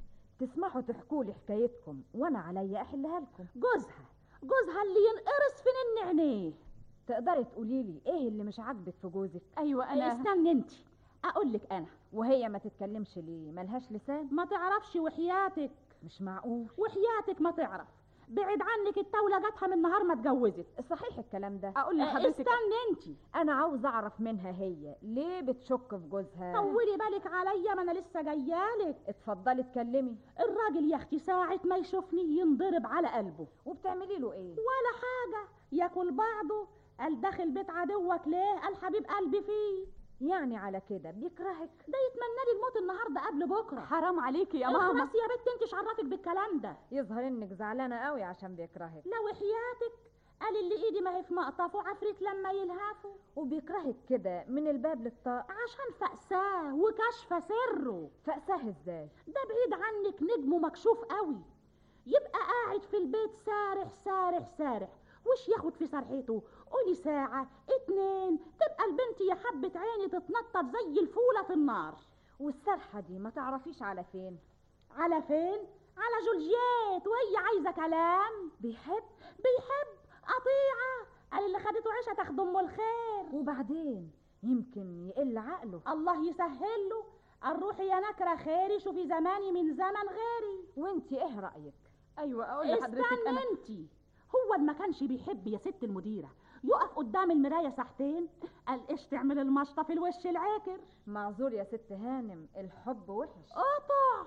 تسمحوا تحكوا لي حكايتكم وانا عليا احلها لكم جوزها جوزها اللي ينقرص في نن عينيه تقدري تقولي لي ايه اللي مش عاجبك في جوزك ايوه انا استني انت اقول لك انا وهي ما تتكلمش ليه ملهاش لسان ما تعرفش وحياتك مش معقول وحياتك ما تعرف بعد عنك التولة جاتها من نهار ما اتجوزت صحيح الكلام ده اقول آه، لحضرتك استني انت انا عاوز اعرف منها هي ليه بتشك في جوزها طولي بالك عليا ما انا لسه جايالك اتفضلي اتكلمي الراجل يا اختي ساعة ما يشوفني ينضرب على قلبه وبتعملي له ايه ولا حاجة ياكل بعضه قال داخل بيت عدوك ليه قال حبيب قلبي فيه يعني على كده بيكرهك ده يتمنى لي الموت النهارده قبل بكره حرام عليكي يا ماما اخلصي يا بنت انت مش عرفك بالكلام ده يظهر انك زعلانه قوي عشان بيكرهك لو حياتك قال اللي ايدي ما هي في مقطف وعفريت لما يلهفه وبيكرهك كده من الباب للطاق عشان فأساه وكشف سره فأساه ازاي ده بعيد عنك نجمه مكشوف قوي يبقى قاعد في البيت سارح سارح سارح وش ياخد في سرحته قولي ساعة اتنين تبقى البنت يا حبة عيني تتنطط زي الفولة في النار والسرحه دي ما تعرفيش على فين على فين؟ على جولجيت وهي عايزة كلام بيحب بيحب قطيعة قال اللي خدته عيشة تاخد أم الخير وبعدين يمكن يقل عقله الله يسهل له الروح يا نكرة خيري شوفي زماني من زمن غيري وانتي ايه رأيك ايوه اقول لحضرتك استنى انا انتي هو ما كانش بيحب يا ست المديرة يقف قدام المراية ساعتين قال ايش تعمل المشطة في الوش العاكر معذور يا ست هانم الحب وحش قطع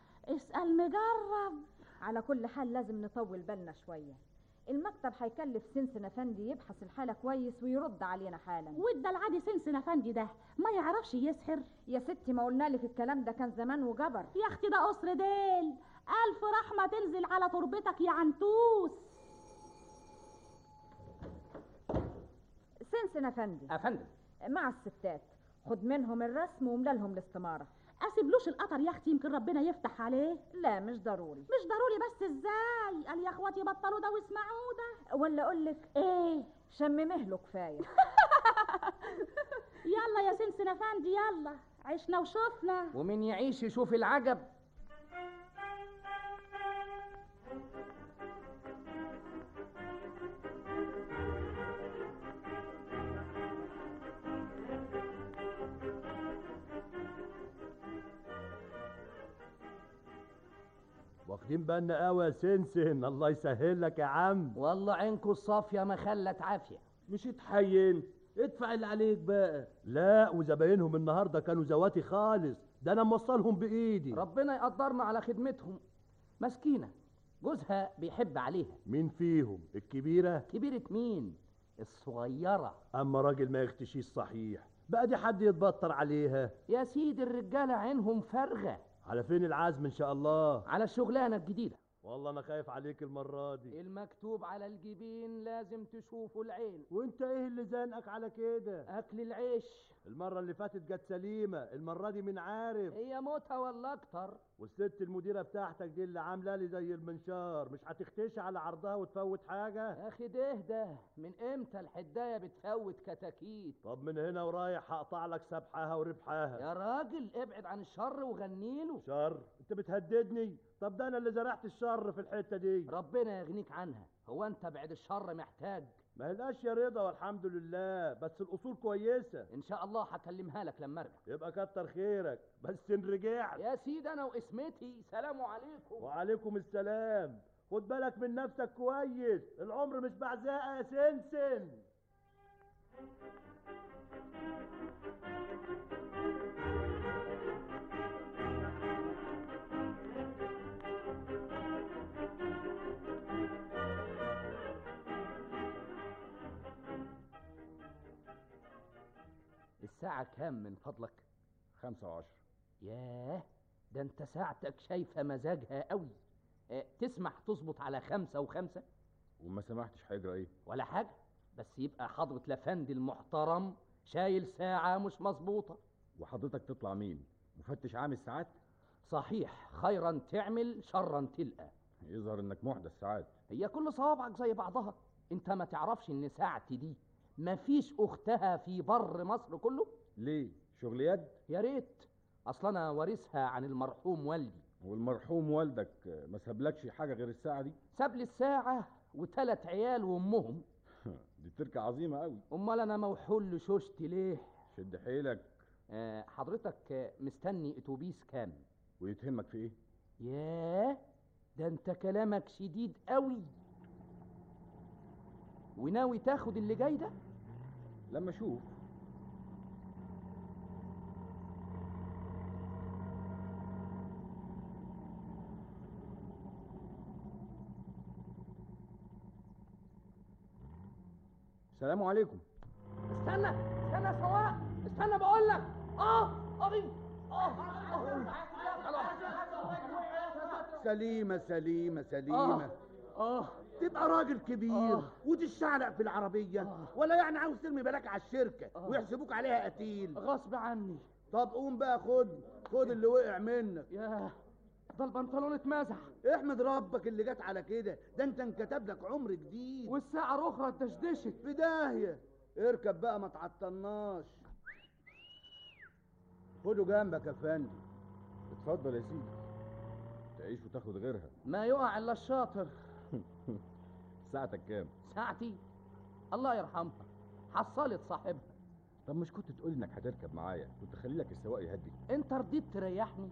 اسأل مجرب على كل حال لازم نطول بالنا شويه المكتب هيكلف سنسن افندي يبحث الحاله كويس ويرد علينا حالا وده العادي سنسن افندي ده ما يعرفش يسحر يا ستي ما قلنا لك الكلام ده كان زمان وجبر يا اختي ده قصر ديل الف رحمة تنزل على تربتك يا عنتوس سنسن افندي افندم مع الستات خد منهم الرسم واملى لهم الاستماره اسيبلوش القطر يا اختي يمكن ربنا يفتح عليه لا مش ضروري مش ضروري بس ازاي قال يا اخواتي بطلوا ده واسمعوا ده ولا اقول لك ايه شممه له كفايه يلا يا سنسن افندي يلا عشنا وشفنا ومن يعيش يشوف العجب واخدين بالنا قوي يا سنسن الله يسهل لك يا عم والله عينكوا الصافية ما خلت عافية مش اتحين ادفع اللي عليك بقى لا وزباينهم النهارده كانوا زواتي خالص ده انا موصلهم بايدي ربنا يقدرنا على خدمتهم مسكينة جوزها بيحب عليها مين فيهم الكبيره كبيرة مين الصغيرة اما راجل ما يختشيش صحيح بقى دي حد يتبطر عليها يا سيدي الرجالة عينهم فارغة على فين العزم ان شاء الله على الشغلانة الجديدة والله انا خايف عليك المره دي المكتوب على الجبين لازم تشوفه العين وانت ايه اللي زنقك على كده اكل العيش المره اللي فاتت جت سليمه المره دي من عارف هي موتها ولا اكتر والست المديره بتاعتك دي اللي عامله لي زي المنشار مش هتختشي على عرضها وتفوت حاجه يا اخي ده ده من امتى الحدايه بتفوت كتاكيت طب من هنا ورايح هقطع لك سبحها وربحها يا راجل ابعد عن الشر وغنيله شر انت بتهددني طب ده انا اللي زرعت الشر في الحته دي ربنا يغنيك عنها هو انت بعد الشر محتاج ما هي الاشياء رضا والحمد لله بس الاصول كويسه ان شاء الله هكلمها لك لما ارجع يبقى كتر خيرك بس ان رجعت يا سيدي انا واسمتي سلام عليكم وعليكم السلام خد بالك من نفسك كويس العمر مش بعزاء يا سنسن الساعة كام من فضلك؟ خمسة وعشر ياه ده انت ساعتك شايفة مزاجها قوي اه تسمح تظبط على خمسة وخمسة وما سمحتش هيجرى ايه ولا حاجة بس يبقى حضرة الافندي المحترم شايل ساعة مش مظبوطة وحضرتك تطلع مين مفتش عام الساعات صحيح خيرا تعمل شرا تلقى يظهر انك محدث ساعات هي كل صوابعك زي بعضها انت ما تعرفش ان ساعتي دي مفيش اختها في بر مصر كله ليه شغل يد يا ريت اصل انا وارثها عن المرحوم والدي والمرحوم والدك ما سابلكش حاجه غير الساعه دي ساب لي الساعه وثلاث عيال وامهم دي تركه عظيمه قوي امال انا موحول لشوشتي ليه شد حيلك آه حضرتك آه، مستني اتوبيس كام ويتهمك في ايه ياه ده انت كلامك شديد قوي وناوي تاخد اللي جاي ده لما اشوف السلام عليكم استنى استنى يا سواق استنى بقول لك اه اغي اه سليمة سليمة سليمة اه اه تبقى راجل كبير وتشعلق في العربية ولا يعني عاوز ترمي بالك على الشركة ويحسبوك عليها قتيل غصب عني طب قوم بقى خد خد اللي وقع منك ياه ده البنطلون اتمزح احمد ربك اللي جت على كده ده انت انكتب لك عمر جديد والساعة الأخرى اتدشدشت في داهية اركب بقى ما تعطلناش خده جنبك يا فندم اتفضل يا سيدي تعيش وتاخد غيرها ما يقع الا الشاطر ساعتك كام ساعتي الله يرحمها حصلت صاحبها طب مش كنت تقول انك هتركب معايا كنت خلي لك السواق يهدي انت رضيت تريحني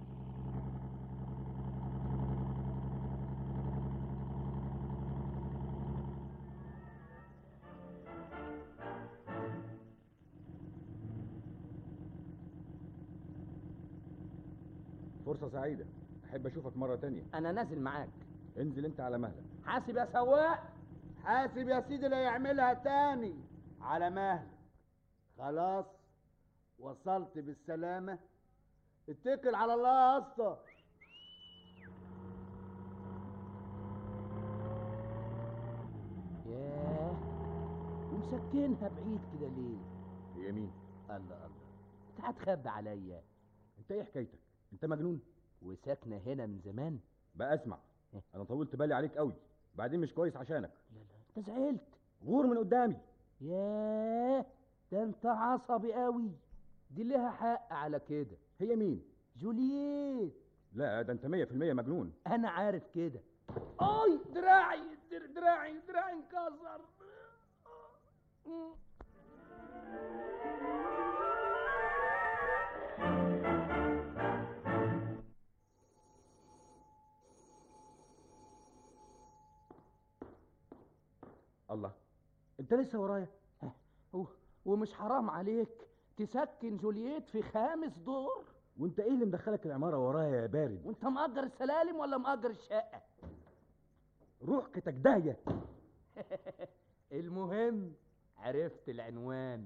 فرصة سعيدة أحب أشوفك مرة تانية انا نازل معاك انزل أنت على مهلك حاسب يا سواق حاسب يا سيدي لا يعملها تاني على مهل خلاص وصلت بالسلامة اتكل على الله يا اسطى ياه ومسكنها بعيد كده ليه هي مين؟ الله الله انت هتخبي عليا أنت إيه حكايتك؟ أنت مجنون؟ وساكنه هنا من زمان بقى اسمع أنا طولت بالي عليك قوي بعدين مش كويس عشانك لا لا انت زعلت غور من قدامي ياه ده انت عصبي قوي دي لها حق على كده هي مين؟ جولييت لا ده أنت 100% مجنون انا عارف كده اي دراعي در- دراعي دراعي انكسر الله أنت لسه ورايا و- ومش حرام عليك تسكن جولييت في خامس دور وأنت إيه اللي مدخلك العمارة ورايا يا بارد؟ وانت مأجر السلالم ولا مأجر الشقة روح كتك داهية المهم عرفت العنوان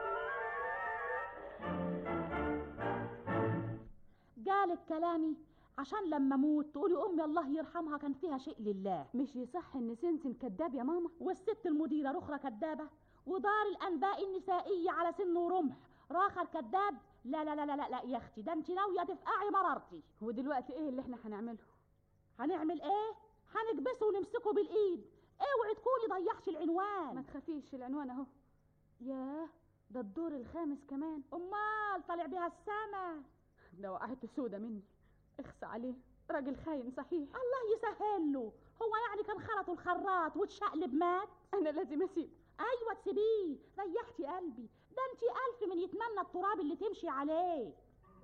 جالك كلامي عشان لما اموت تقولي امي الله يرحمها كان فيها شيء لله مش يصح ان سنسن كداب يا ماما والست المديره رخرة كدابه ودار الانباء النسائيه على سن ورمح راخر كداب لا لا لا لا لا, لا يا اختي ده انت ناويه تفقعي مرارتي ودلوقتي ايه اللي احنا هنعمله هنعمل ايه هنكبسه ونمسكه بالايد اوعي تكوني ضيعتي ما العنوان تخافيش العنوان اهو ياه ده الدور الخامس كمان امال طالع بيها السما ده وقعته سودة مني اخس عليه راجل خاين صحيح الله يسهل له هو يعني كان خلطه الخراط واتشقلب مات انا لازم اسيبه ايوه تسيبيه ريحتي قلبي ده انت الف من يتمنى التراب اللي تمشي عليه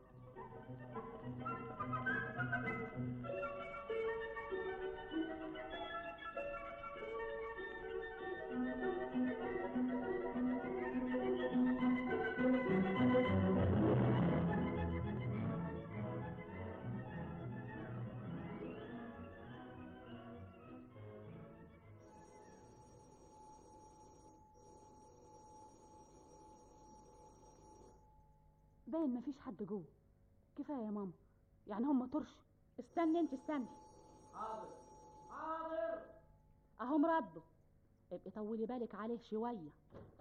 باين مفيش حد جوه كفايه يا ماما يعني هم طرش استني انت استني حاضر حاضر اهم ردوا ابقي طولي بالك عليه شويه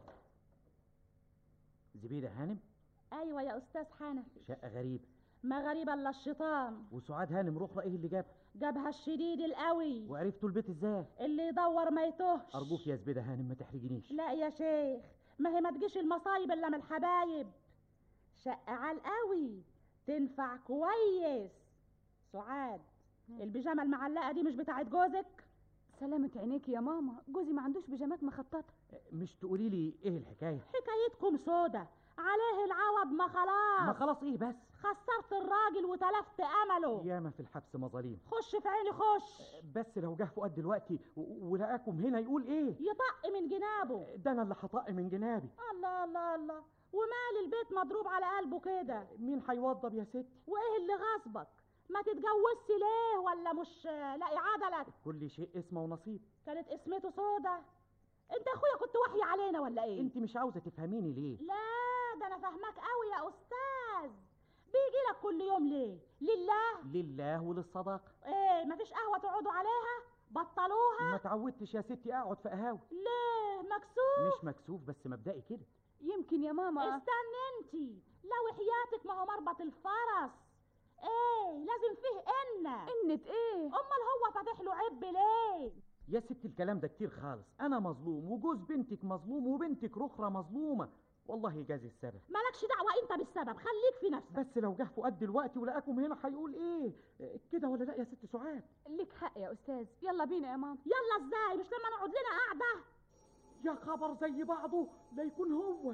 زبيدة هانم ايوه يا استاذ حنف شقة غريبة ما غريبة الا الشيطان وسعاد هانم رخرة ايه اللي جابها جابها الشديد القوي وعرفتوا البيت ازاي اللي يدور ما يتوهش ارجوك يا زبيدة هانم ما تحرجنيش لا يا شيخ ما هي ما تجيش المصايب الا من الحبايب شقة على القوي تنفع كويس سعاد البيجامه المعلقه دي مش بتاعت جوزك سلامة عينيك يا ماما جوزي ما عندوش بيجامات مخططة مش تقولي لي ايه الحكاية حكايتكم سودة عليه العوض ما خلاص ما خلاص ايه بس خسرت الراجل وتلفت امله ياما في الحبس مظاليم خش في عيني خش بس لو جه فؤاد دلوقتي و- ولقاكم هنا يقول ايه يطق من جنابه ده انا اللي هطق من جنابي الله الله الله ومال البيت مضروب على قلبه كده مين هيوضب يا ستي وايه اللي غصبك ما تتجوزش ليه ولا مش لاقي عدلك كل شيء اسمه ونصيب كانت اسمته سودة انت يا اخويا كنت وحي علينا ولا ايه انت مش عاوزة تفهميني ليه لا ده انا فاهمك قوي يا استاذ بيجي لك كل يوم ليه لله لله وللصداقة ايه مفيش قهوه تقعدوا عليها بطلوها ما تعودتش يا ستي اقعد في قهاوي ليه مكسوف مش مكسوف بس مبدئي كده يمكن يا ماما استني انتي لو حياتك ما هو مربط الفرس ايه لازم فيه ان انت ايه امال هو فاتح له عب ليه يا ستي الكلام ده كتير خالص انا مظلوم وجوز بنتك مظلوم وبنتك رخرة مظلومة والله يجازي السبب مالكش دعوه انت بالسبب خليك في نفسك بس لو جه فؤاد دلوقتي ولقاكم هنا هيقول ايه إيه كده ولا لا يا ست سعاد ليك حق يا استاذ يلا بينا يا ماما يلا ازاي مش لما نقعد لنا قاعده يا خبر زي بعضه لا يكون هو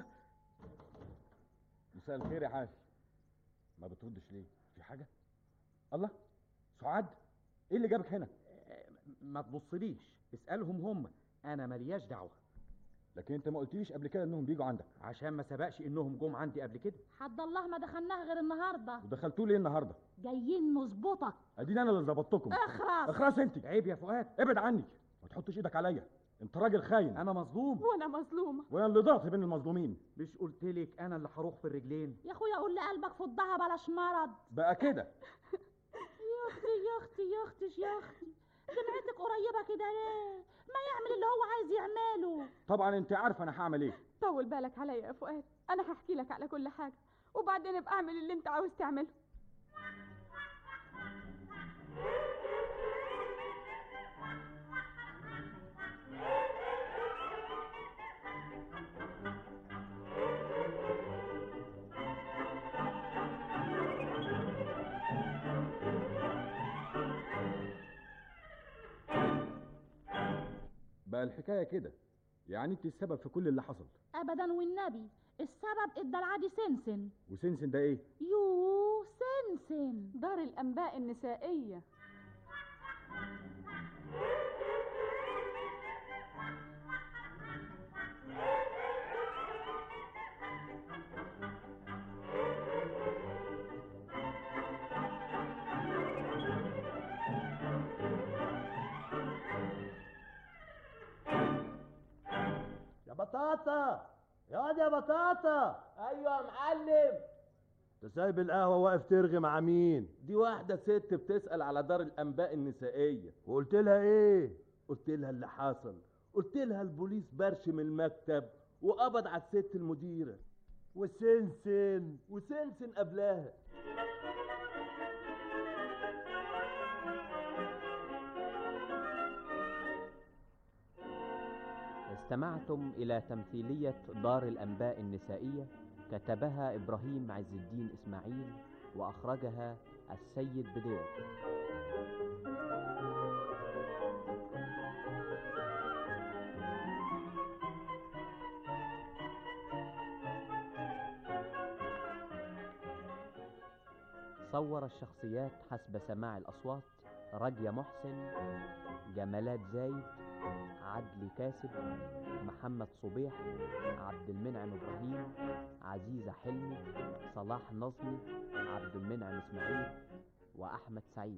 مساء الخير يا حاج ما بتردش ليه في حاجه الله سعاد ايه اللي جابك هنا ما تبصليش اسألهم هم انا ملياش دعوة لكن انت ما قلتليش قبل كده انهم بيجوا عندك عشان ما سبقش انهم جم عندي قبل كده حد الله ما دخلناها غير النهارده ودخلتوا ليه النهارده جايين نظبطك اديني انا اللي ظبطتكم اخرس اخرس انت عيب يا فؤاد ابعد عني ما تحطش ايدك عليا انت راجل خاين انا مظلوم وانا مظلومة وانا اللي ضغط بين المظلومين مش قلت لك انا اللي هروح في الرجلين يا اخويا قول لقلبك فضها بلاش مرض بقى كده يا اختي يا اختي يا اختي يا اختي جمعتك قريبه كده ليه ما يعمل اللي هو عايز يعمله طبعا انت عارفه انا هعمل ايه طول بالك عليا يا فؤاد انا هحكي لك على كل حاجة وبعدين ابقى اعمل اللي انت عاوز تعمله بقى الحكايه كده يعني انت السبب في كل اللي حصل ابدا والنبي السبب ادى العادي سنسن وسنسن ده ايه يو سنسن دار الانباء النسائية يا بطاطا يا واد يا بطاطا ايوه يا معلم انت سايب القهوه واقف ترغي مع مين دي واحدة ست بتسأل على دار الأنباء النسائية وقلت لها ايه قلت لها اللي حصل قلت لها البوليس برشم المكتب وقبض على الست المديرة وسنسن وسنسن قبلها استمعتم إلى تمثيلية دار الأنباء النسائية كتبها إبراهيم عز الدين إسماعيل وأخرجها السيد بدير صور الشخصيات حسب سماع الأصوات رجية محسن جمالات زايد عدلي كاسب محمد صبيح عبد المنعم إبراهيم عزيزة حلمي صلاح نظمي عبد المنعم إسماعيل وأحمد سعيد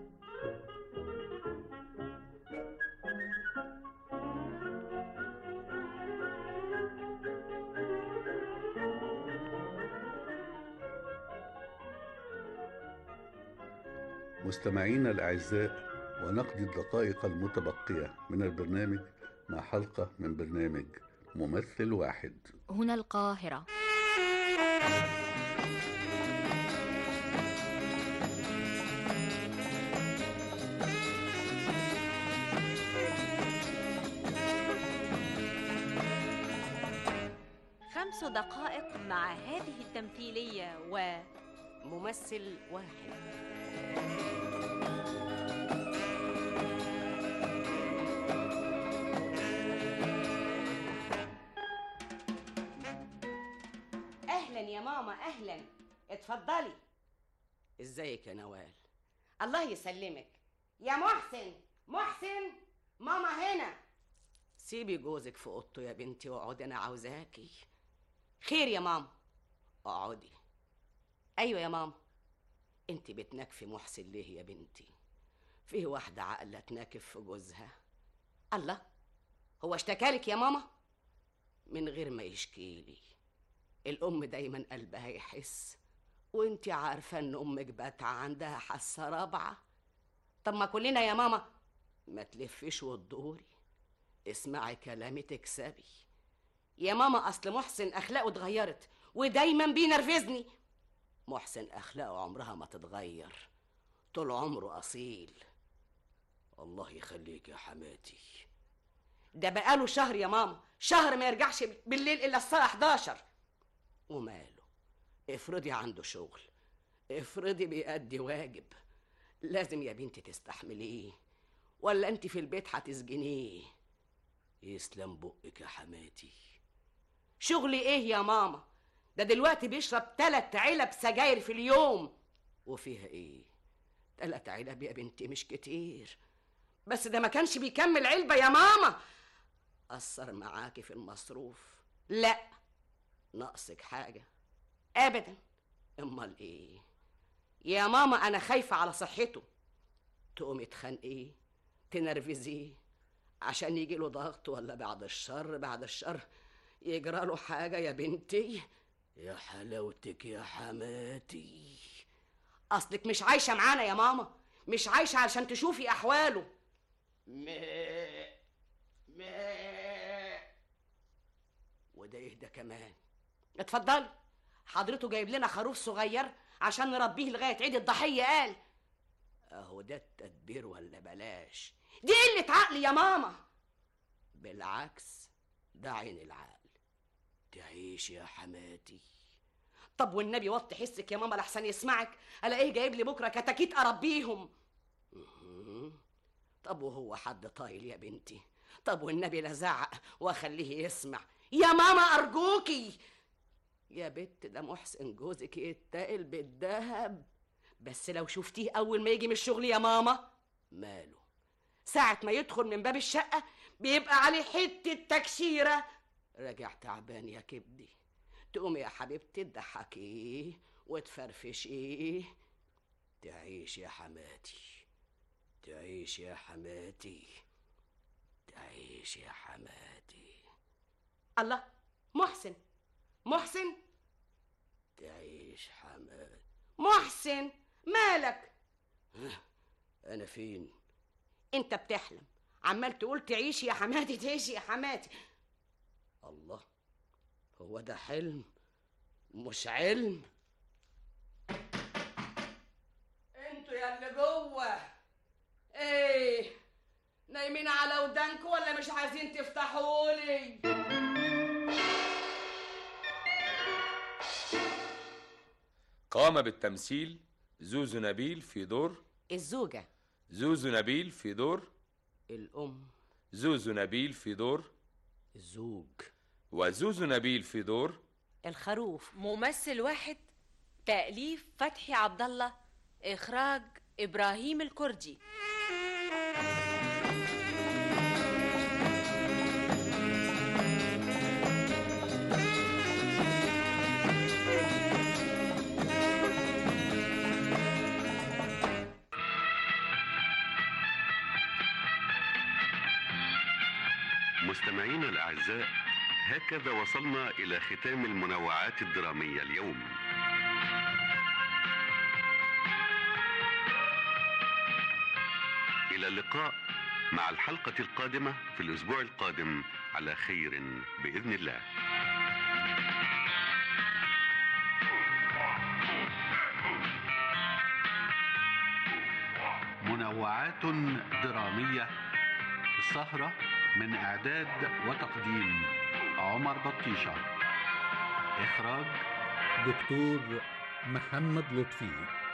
مستمعينا الأعزاء ونقضي الدقائق المتبقية من البرنامج مع حلقة من برنامج ممثل واحد هنا القاهرة خمس دقائق مع هذه التمثيلية وممثل واحد اهلا يا ماما اهلا اتفضلي ازيك يا نوال الله يسلمك يا محسن محسن ماما هنا سيبي جوزك في اوضته يا بنتي واقعدي انا عاوزاكي خير يا ماما اقعدي ايوه يا ماما انت بتنكفي محسن ليه يا بنتي فيه واحدة عاقلة تناكف في جوزها الله هو اشتكالك يا ماما من غير ما يشكيلي الأم دايما قلبها يحس وانت عارفة ان أمك باتعة عندها حاسة رابعة طب ما كلنا يا ماما ما تلفيش وتدوري اسمعي كلامي تكسبي يا ماما أصل محسن أخلاقه اتغيرت ودايما بينرفزني محسن أخلاقه عمرها ما تتغير طول عمره أصيل الله يخليك يا حماتي ده بقاله شهر يا ماما شهر ما يرجعش بالليل إلا الساعة 11 وماله افرضي عنده شغل افرضي بيأدي واجب لازم يا بنتي تستحمليه ولا انت في البيت هتسجنيه يسلم بقك يا حماتي شغلي ايه يا ماما ده دلوقتي بيشرب تلات علب سجاير في اليوم وفيها ايه تلات علب يا بنتي مش كتير بس ده ما كانش بيكمل علبة يا ماما أثر معاكي في المصروف لا ناقصك حاجة أبدا أمال إيه يا ماما أنا خايفة على صحته تقومي تخانقيه تنرفزيه عشان يجي له ضغط ولا بعد الشر بعد الشر يجرى له حاجة يا بنتي يا حلاوتك يا حماتي أصلك مش عايشة معانا يا ماما مش عايشة علشان تشوفي أحواله ماء ماء وده يهدى كمان اتفضلي حضرته جايب لنا خروف صغير عشان نربيه لغاية عيد الضحية قال اهو ده التدبير ولا بلاش دي قلة عقل يا ماما بالعكس ده عين العقل تعيش يا حماتي طب والنبي وطي حسك يا ماما لحسن يسمعك الاقيه جايب لي بكره كتاكيت اربيهم مهم. طب وهو حد طايل يا بنتي طب والنبي لزعق واخليه يسمع يا ماما ارجوكي يا بت ده محسن جوزك يتقل بالدهب بس لو شفتيه اول ما يجي من الشغل يا ماما ماله ساعة ما يدخل من باب الشقة بيبقى عليه حتة تكشيرة راجع تعبان يا كبدي تقومي يا حبيبتي تضحكيه وتفرفشيه تعيش يا حماتي تعيش يا حماتي تعيش يا حماتي الله محسن محسن تعيش حماتي محسن مالك انا فين انت بتحلم عمال تقول تعيش يا حماتي تعيش يا حماتي الله هو ده حلم مش علم انتوا يا اللي جوه ايه نايمين على ودانكم ولا مش عايزين تفتحوا لي قام بالتمثيل زوزو نبيل في دور الزوجة زوزو نبيل في دور الأم زوزو نبيل في دور الزوج وزوزو نبيل في دور الخروف ممثل واحد تأليف فتحي عبد الله إخراج إبراهيم الكردي مستمعينا الأعزاء هكذا وصلنا إلى ختام المنوعات الدرامية اليوم إلى اللقاء مع الحلقة القادمة في الأسبوع القادم على خير بإذن الله منوعات درامية السهرة من إعداد وتقديم عمر بطيشة إخراج دكتور محمد لطفي